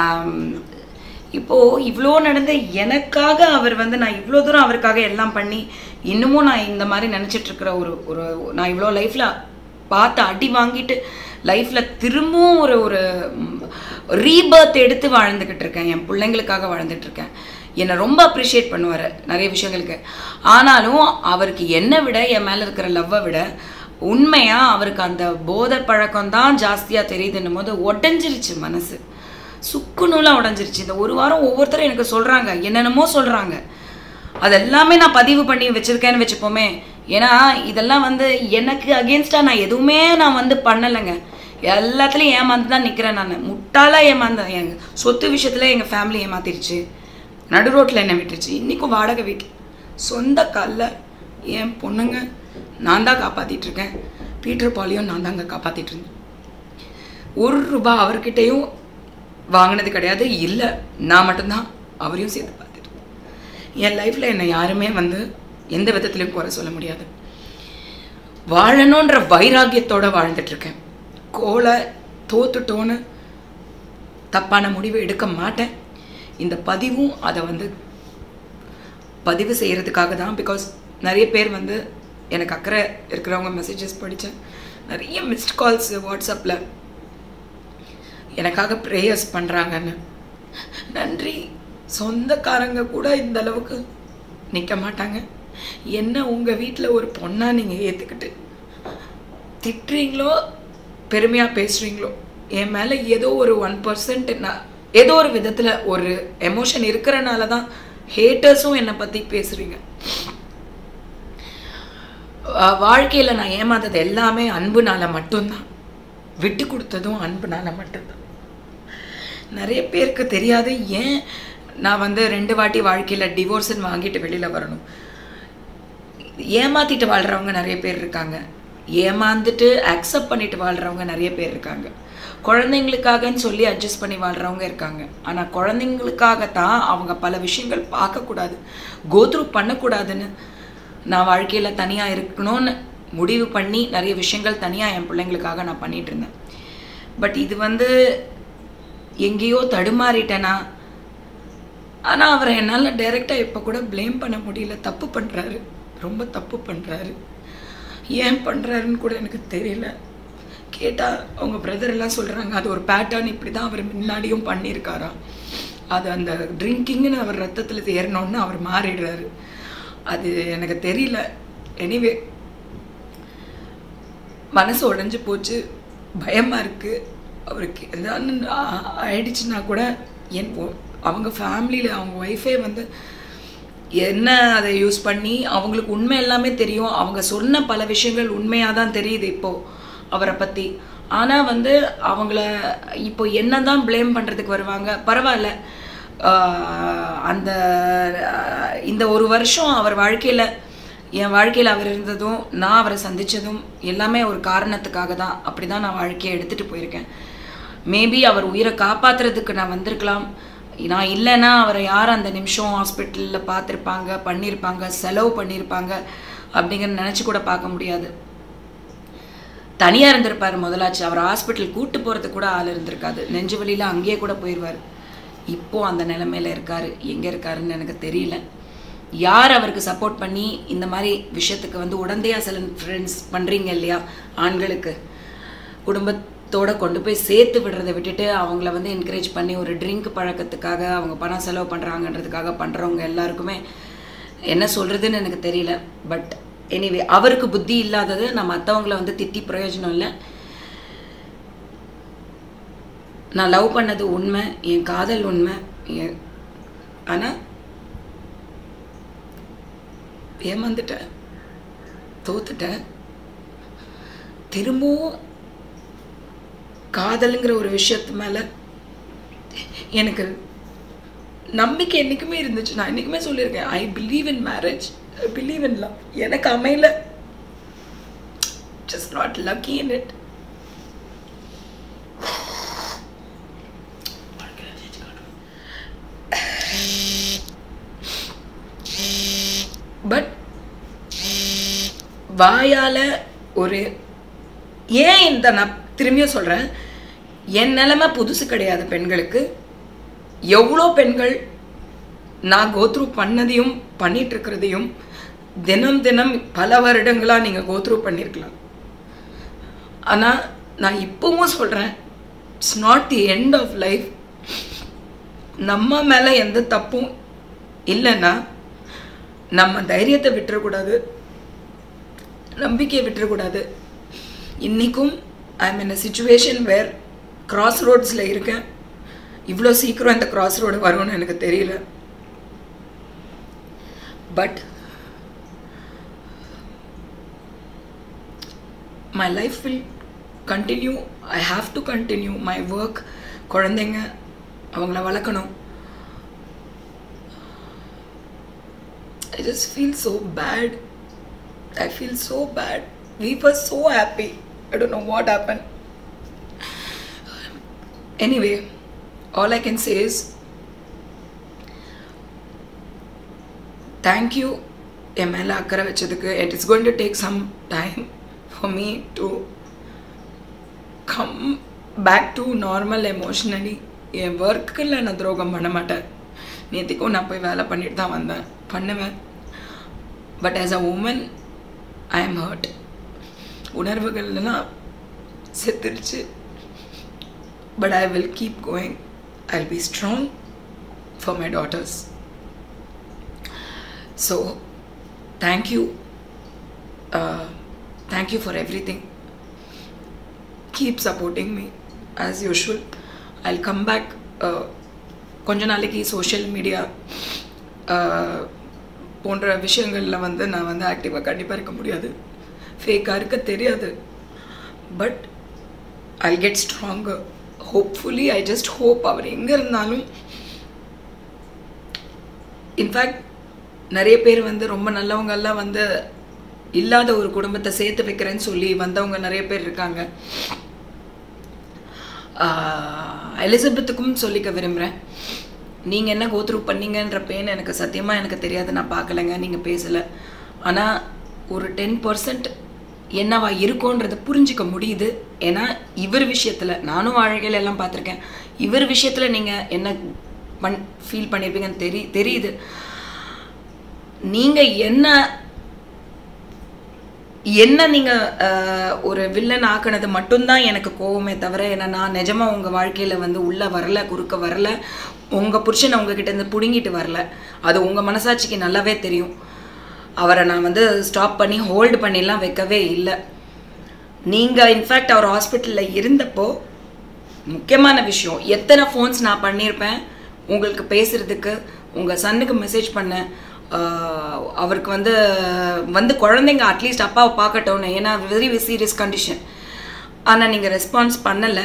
Speaker 1: இப்போது இவ்வளோ நடந்த எனக்காக அவர் வந்து நான் இவ்வளோ தூரம் அவருக்காக எல்லாம் பண்ணி இன்னமும் நான் இந்த மாதிரி நினச்சிட்டு இருக்கிற ஒரு ஒரு நான் இவ்வளோ லைஃப்பில் பார்த்து அடி வாங்கிட்டு லைஃப்பில் திரும்பவும் ஒரு ஒரு ரீபர்த் எடுத்து வாழ்ந்துக்கிட்டு இருக்கேன் என் பிள்ளைங்களுக்காக வாழ்ந்துட்டு இருக்கேன் என்னை ரொம்ப அப்ரிஷியேட் பண்ணுவார் நிறைய விஷயங்களுக்கு ஆனாலும் அவருக்கு என்னை விட என் மேலே இருக்கிற லவ்வை விட உண்மையாக அவருக்கு அந்த போதை பழக்கம் தான் ஜாஸ்தியாக தெரியுதுன்னும் போது உடஞ்சிருச்சு மனசு சுக்கு நூலாக உடஞ்சிருச்சு இந்த ஒரு வாரம் ஒவ்வொருத்தரும் எனக்கு சொல்கிறாங்க என்னென்னமோ சொல்கிறாங்க அதெல்லாமே நான் பதிவு பண்ணி வச்சிருக்கேன்னு வச்சுப்போமே ஏன்னா இதெல்லாம் வந்து எனக்கு அகேன்ஸ்டாக நான் எதுவுமே நான் வந்து பண்ணலைங்க எல்லாத்துலேயும் ஏமாந்து தான் நிற்கிறேன் நான் முட்டாளாக ஏமாந்தேன் எங்க சொத்து விஷயத்தில் எங்கள் ஃபேமிலி ஏமாத்திருச்சு நடு ரோட்டில் என்ன விட்டுருச்சு இன்றைக்கும் வாடகை வீட்டில் சொந்த காலில் என் பொண்ணுங்க நான் தான் காப்பாற்றிட்டு இருக்கேன் பீட்டர் பாலியும் நான் தாங்க காப்பாற்றிட்டு இருந்தேன் ஒரு ரூபா அவர்கிட்டயும் வாங்கினது கிடையாது இல்லை நான் மட்டும்தான் அவரையும் சேர்த்து பார்த்துட்டு என் லைஃப்பில் என்னை யாருமே வந்து எந்த விதத்துலையும் குறை சொல்ல முடியாது வாழணுன்ற வைராக்கியத்தோட வாழ்ந்துட்டு இருக்கேன் கோலை தோத்துட்டோன்னு தப்பான முடிவு எடுக்க மாட்டேன் இந்த பதிவும் அதை வந்து பதிவு செய்கிறதுக்காக தான் பிகாஸ் நிறைய பேர் வந்து எனக்கு அக்கறை இருக்கிறவங்க மெசேஜஸ் படித்தேன்
Speaker 2: நிறைய மிஸ்ட் கால்ஸ் வாட்ஸ்அப்பில் எனக்காக ப்ரேயர்ஸ் பண்ணுறாங்கன்னு நன்றி சொந்தக்காரங்க கூட இந்த அளவுக்கு நிற்க மாட்டாங்க என்ன உங்கள் வீட்டில் ஒரு பொண்ணாக நீங்கள் ஏற்றுக்கிட்டு திட்டுறீங்களோ பெருமையாக பேசுகிறீங்களோ என் மேலே ஏதோ ஒரு ஒன் பர்சன்ட் நான் ஏதோ ஒரு விதத்தில் ஒரு எமோஷன் இருக்கிறனால தான் ஹேட்டர்ஸும் என்னை பற்றி பேசுகிறீங்க வாழ்க்கையில் நான் ஏமாந்தது எல்லாமே அன்புனால மட்டும்தான் விட்டு கொடுத்ததும் அன்புனால மட்டும்தான் நிறைய பேருக்கு தெரியாது ஏன் நான் வந்து ரெண்டு வாட்டி வாழ்க்கையில் டிவோர்ஸ்ன்னு வாங்கிட்டு வெளியில் வரணும் ஏமாத்திட்டு வாழ்கிறவங்க நிறைய பேர் இருக்காங்க ஏமாந்துட்டு அக்செப்ட் பண்ணிட்டு வாழ்கிறவங்க நிறைய பேர் இருக்காங்க குழந்தைங்களுக்காகன்னு சொல்லி அட்ஜஸ்ட் பண்ணி வாழ்கிறவங்க இருக்காங்க ஆனால் குழந்தைங்களுக்காகத்தான் அவங்க பல விஷயங்கள் பார்க்கக்கூடாது கோத்ரூ பண்ணக்கூடாதுன்னு நான் வாழ்க்கையில் தனியாக இருக்கணும்னு முடிவு பண்ணி நிறைய விஷயங்கள் தனியாக என் பிள்ளைங்களுக்காக நான் பண்ணிட்டு இருந்தேன் பட் இது வந்து எங்கேயோ தடுமாறிட்டேனா ஆனால் அவரை என்னால் டைரெக்டாக இப்போ கூட ப்ளேம் பண்ண முடியல தப்பு பண்ணுறாரு ரொம்ப தப்பு பண்ணுறாரு ஏன் பண்ணுறாருன்னு கூட எனக்கு தெரியல கேட்டால் அவங்க பிரதர் எல்லாம் சொல்கிறாங்க அது ஒரு பேட்டர்ன் இப்படி தான் அவர் முன்னாடியும் பண்ணியிருக்காராம் அது அந்த ட்ரிங்கிங்னு அவர் ரத்தத்தில் ஏறினோன்னு அவர் மாறிடுறாரு அது எனக்கு தெரியல எனிவே மனசு உடஞ்சி போச்சு பயமாக இருக்குது அவருக்கு எதாவது ஆயிடுச்சுன்னா கூட என் ஒ- அவங்க ஃபேமிலியில் அவங்க ஒய்ஃபே வந்து என்ன அதை யூஸ் பண்ணி அவங்களுக்கு உண்மை எல்லாமே தெரியும் அவங்க சொன்ன பல விஷயங்கள் உண்மையாக தான் தெரியுது இப்போது அவரை பற்றி ஆனால் வந்து அவங்கள இப்போ என்ன தான் ப்ளேம் பண்ணுறதுக்கு வருவாங்க பரவாயில்ல ஆஹ் அந்த ஆஹ் இந்த ஒரு வருஷம் அவர் வாழ்க்கையில் என் வாழ்க்கையில் அவர் இருந்ததும் நான் அவரை சந்தித்ததும் எல்லாமே ஒரு காரணத்துக்காக தான் அப்படி தான் நான் வாழ்க்கையை எடுத்துகிட்டு போயிருக்கேன் மேபி அவர் உயிரை காப்பாற்றுறதுக்கு நான் வந்திருக்கலாம் நான் இல்லைன்னா அவரை யார் அந்த நிமிஷம் ஹாஸ்பிட்டலில் பார்த்துருப்பாங்க பண்ணியிருப்பாங்க செலவு பண்ணியிருப்பாங்க அப்படிங்கிற நினச்சி கூட பார்க்க முடியாது தனியாக இருந்திருப்பார் முதலாச்சு அவர் ஹாஸ்பிட்டல் கூட்டு போகிறதுக்கு கூட ஆள் இருந்திருக்காது நெஞ்சு வலியில் அங்கேயே கூட போயிடுவார் இப்போ அந்த நிலைமையில இருக்காரு எங்கே இருக்காருன்னு எனக்கு தெரியல யார் அவருக்கு சப்போர்ட் பண்ணி இந்த மாதிரி விஷயத்துக்கு வந்து உடந்தையா சில ஃப்ரெண்ட்ஸ் பண்ணுறீங்க இல்லையா ஆண்களுக்கு குடும்பத்தோட கொண்டு போய் சேர்த்து விடுறதை விட்டுட்டு அவங்கள வந்து என்கரேஜ் பண்ணி ஒரு ட்ரிங்க் பழக்கத்துக்காக அவங்க பணம் செலவு பண்ணுறாங்கன்றதுக்காக பண்ணுறவங்க எல்லாருக்குமே என்ன சொல்கிறதுன்னு எனக்கு தெரியல பட் எனிவே அவருக்கு புத்தி இல்லாதது நான் மற்றவங்கள வந்து திட்டி பிரயோஜனம் இல்லை நான் லவ் பண்ணது உண்மை என் காதல் உண்மை என் ஆனால் ஏமாந்துட்டேன் தோத்துட்டேன் திரும்பவும் காதலுங்கிற ஒரு விஷயத்து மேலே எனக்கு நம்பிக்கை என்றைக்குமே இருந்துச்சு நான் என்றைக்குமே சொல்லியிருக்கேன் I believe in marriage I believe in love எனக்கு அமையல just not lucky in it but வாயால் ஒரு ஏன் இந்த நான் திரும்பியும் சொல்கிறேன் என் நிலைமை புதுசு கிடையாது பெண்களுக்கு எவ்வளோ பெண்கள் நான் கோத்ரூ பண்ணதையும் பண்ணிட்டு இருக்கிறதையும் தினம் தினம் பல வருடங்களாக நீங்கள் கோத்ரூ பண்ணியிருக்கலாம் ஆனால் நான் இப்போவும் சொல்கிறேன் it's not the end of life நம்ம மேலே எந்த தப்பும் இல்லைன்னா நம்ம தைரியத்தை விட்டுறக்கூடாது நம்பிக்கையை விட்டுறக்கூடாது இன்றைக்கும் I am in a situation where cross ரோட்ஸில் இருக்கேன் இவ்வளோ சீக்கிரம் இந்த கிராஸ் ரோடு வரும்னு எனக்கு தெரியல but my life will continue I have to continue my work குழந்தைங்க அவங்கள வளர்க்கணும் I just feel so bad. I feel so bad. We were so happy. I don't know what happened. Anyway, all I can say is thank you என் மேலே அக்கறை வச்சதுக்கு it is going to take some time for me to come back to normal emotionally என் ஒர்க்கில் நான் துரோகம் பண்ண மாட்டேன் நேற்றுக்கும் நான் போய் வேலை பண்ணிட்டு தான் வந்தேன் பண்ணுவேன் but as a woman I am hurt உணர்வுகள்லாம் செத்துருச்சு but I will keep going I be strong for my daughters so thank you thank you for everything keep supporting me as usual I come back கொஞ்ச நாளைக்கு சோஷியல் மீடியா போன்ற விஷயங்களில் வந்து நான் வந்து ஆக்டிவாக கண்டிப்பாக இருக்க முடியாது ஃபேக்காக இருக்க தெரியாது but I get stronger hopefully I just hope அவர் எங்கே இருந்தாலும் இன்ஃபேக்ட் நிறைய பேர் வந்து ரொம்ப நல்லவங்கெல்லாம் வந்து இல்லாத ஒரு குடும்பத்தை சேர்த்து வைக்கிறேன்னு சொல்லி வந்தவங்க நிறைய பேர் இருக்காங்க எலிசபெத்துக்கும் சொல்லிக்க விரும்புகிறேன் நீங்கள் என்ன கோத்ரூ பண்ணீங்கன்ற பெயின் எனக்கு சத்தியமாக எனக்கு தெரியாது நான் பார்க்கலைங்க நீங்கள் பேசலை ஆனால் ஒரு டென் பர்சன்ட் என்னவா இருக்கும்ன்றத புரிஞ்சிக்க முடியுது ஏன்னா இவர் விஷயத்தில் நானும் வாழ்க்கையில எல்லாம் பார்த்துருக்கேன் இவர் விஷயத்தில் நீங்கள் என்ன பண் ஃபீல் பண்ணியிருப்பீங்கன்னு தெரி தெரியுது நீங்கள் என்ன என்ன நீங்கள் ஒரு வில்லன் ஆக்கினது மட்டும்தான் எனக்கு கோவமே தவிர ஏன்னா நான் நிஜமாக உங்கள் வாழ்க்கையில் வந்து உள்ளே வரல குறுக்க வரல உங்கள் புருஷனை உங்ககிட்ட இருந்து பிடுங்கிட்டு வரல அது உங்கள் மனசாட்சிக்கு நல்லாவே தெரியும் அவரை நான் வந்து ஸ்டாப் பண்ணி ஹோல்டு பண்ணிலாம் வைக்கவே இல்லை நீங்கள் இன்ஃபேக்ட் அவர் ஹாஸ்பிட்டலில் இருந்தப்போ முக்கியமான விஷயம் எத்தனை ஃபோன்ஸ் நான் பண்ணியிருப்பேன் உங்களுக்கு பேசுகிறதுக்கு உங்கள் சன்னுக்கு மெசேஜ் பண்ணேன் ஆஹ் அவருக்கு வந்து வந்து குழந்தைங்க அட்லீஸ்ட் அப்பாவை பார்க்கட்டும்னு ஏன்னா வெரி சீரியஸ் கண்டிஷன் ஆனால் நீங்கள் ரெஸ்பான்ஸ் பண்ணலை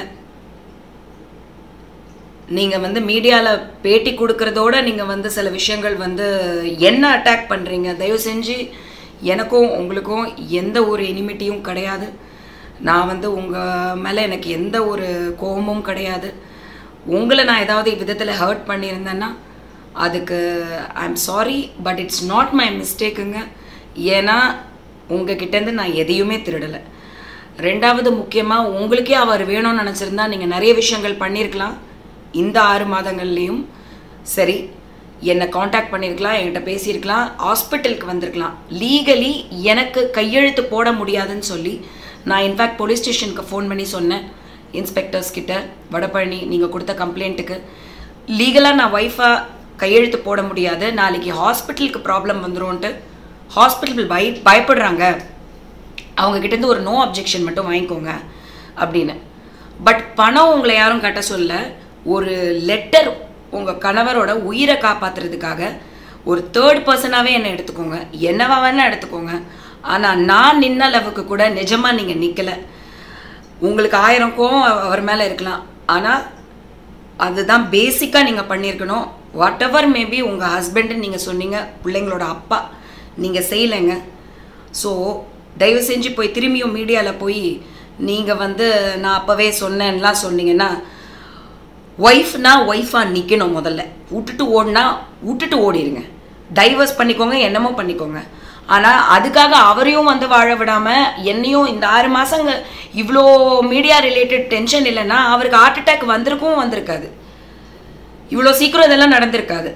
Speaker 2: நீங்கள் வந்து மீடியாவில் பேட்டி கொடுக்கறதோட நீங்கள் வந்து சில விஷயங்கள் வந்து என்ன அட்டாக் பண்ணுறீங்க தயவு செஞ்சு எனக்கும் உங்களுக்கும் எந்த ஒரு எனிமிட்டியும் கிடையாது நான் வந்து உங்கள் மேலே எனக்கு எந்த ஒரு கோபமும் கிடையாது உங்களை நான் ஏதாவது விதத்தில் ஹர்ட் பண்ணியிருந்தேன்னா அதுக்கு I am sorry but it's not my மிஸ்டேக்குங்க ஏன்னா உங்ககிட்டேருந்து நான் எதையுமே திருடலை ரெண்டாவது முக்கியமாக உங்களுக்கே அவர் வேணும்னு நினச்சிருந்தா நீங்கள் நிறைய விஷயங்கள் பண்ணியிருக்கலாம் இந்த ஆறு மாதங்கள்லேயும் சரி என்னை காண்டாக்ட் பண்ணியிருக்கலாம் என்கிட்ட பேசியிருக்கலாம் ஹாஸ்பிட்டலுக்கு வந்திருக்கலாம் லீகலி எனக்கு கையெழுத்து போட முடியாதுன்னு சொல்லி நான் இன்ஃபேக்ட் போலீஸ் ஸ்டேஷனுக்கு ஃபோன் பண்ணி சொன்னேன் இன்ஸ்பெக்டர்ஸ் கிட்ட வடபழனி நீங்கள் கொடுத்த கம்ப்ளைண்ட்டுக்கு லீகலாக நான் ஒய்ஃபாக கையெழுத்து போட முடியாது நாளைக்கு ஹாஸ்பிட்டலுக்கு ப்ராப்ளம் வந்துரும்ன்ட்டு ஹாஸ்பிட்டல் பய பயப்படுறாங்க அவங்க கிட்டேருந்து ஒரு நோ அப்ஜெக்ஷன் மட்டும் வாங்கிக்கோங்க அப்படின்னு பட் பணம் உங்களை யாரும் கட்ட சொல்ல ஒரு லெட்டர் உங்கள் கணவரோட உயிரை காப்பாத்துறதுக்காக ஒரு தேர்ட் பர்சனாகவே என்னை எடுத்துக்கோங்க என்னவா வேணால் எடுத்துக்கோங்க ஆனால் நான் நின்ன அளவுக்கு கூட நிஜமாக நீங்கள் நிற்கலை உங்களுக்கு ஆயிரம் கோவம் அவர் மேலே இருக்கலாம் ஆனால் அதுதான் பேசிக்காக நீங்கள் பண்ணியிருக்கணும் வாட் எவர் மேபி உங்கள் ஹஸ்பண்டுன்னு நீங்கள் சொன்னீங்க பிள்ளைங்களோட அப்பா நீங்கள் செய்யலைங்க ஸோ தயவு செஞ்சு போய் திரும்பியும் மீடியாவில் போய் நீங்கள் வந்து நான் அப்போவே சொன்னேன்லாம் சொன்னீங்கன்னா ஒய்ஃப்னா ஒய்ஃபாக நிற்கணும் முதல்ல விட்டுட்டு ஓடினா விட்டுட்டு ஓடிடுங்க டைவர்ஸ் பண்ணிக்கோங்க என்னமோ பண்ணிக்கோங்க ஆனால் அதுக்காக அவரையும் வந்து வாழ விடாமல் என்னையும் இந்த ஆறு மாதங்க இவ்வளோ மீடியா ரிலேட்டட் டென்ஷன் இல்லைன்னா அவருக்கு ஹார்ட் அட்டாக் வந்திருக்கும் வந்திருக்காது இவ்வளோ சீக்கிரம் இதெல்லாம் நடந்திருக்காது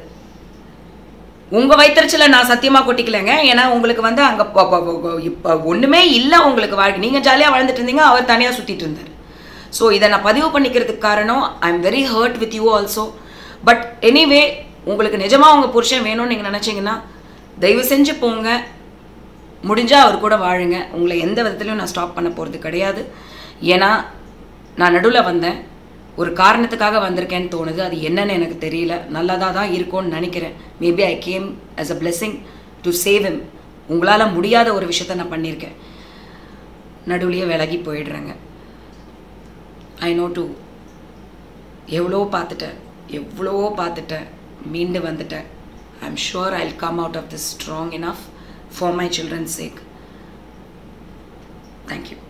Speaker 2: உங்க வயிற்றுச்சல நான் சத்தியமா கொட்டிக்கலைங்க ஏன்னா உங்களுக்கு வந்து அங்க ப- ப- ப- இப்ப ஒண்ணுமே இல்லை உங்களுக்கு வாழ்க்கை நீங்க ஜாலியா வாழ்ந்துட்டு இருந்தீங்க அவர் தனியா சுத்திட்டு இருந்தார் ஸோ இதை நான் பதிவு பண்ணிக்கிறதுக்கு காரணம் I am very hurt with you also but anyway உங்களுக்கு நிஜமா உங்க புருஷன் வேணும்னு நீங்க நினைச்சீங்கன்னா தயவு செஞ்சு போங்க முடிஞ்சா அவர் கூட வாழுங்க உங்களை எந்த விதத்துலையும் நான் ஸ்டாப் பண்ண போறது கிடையாது ஏன்னா நான் நடுவில் வந்தேன் ஒரு காரணத்துக்காக வந்திருக்கேன்னு தோணுது அது என்னன்னு எனக்கு தெரியல நல்லதாக தான் இருக்கும்னு நினைக்கிறேன் maybe I came as a blessing to save him உங்களால் முடியாத ஒரு விஷயத்த நான் பண்ணியிருக்கேன் நடுவுலையே விலகி போயிடுறேங்க ஐ நோ டு எவ்வளோ பார்த்துட்டேன் எவ்வளவோ பார்த்துட்டேன் மீண்டு வந்துட்டேன் I am sure I come out of this strong enough for my childrens sake thank you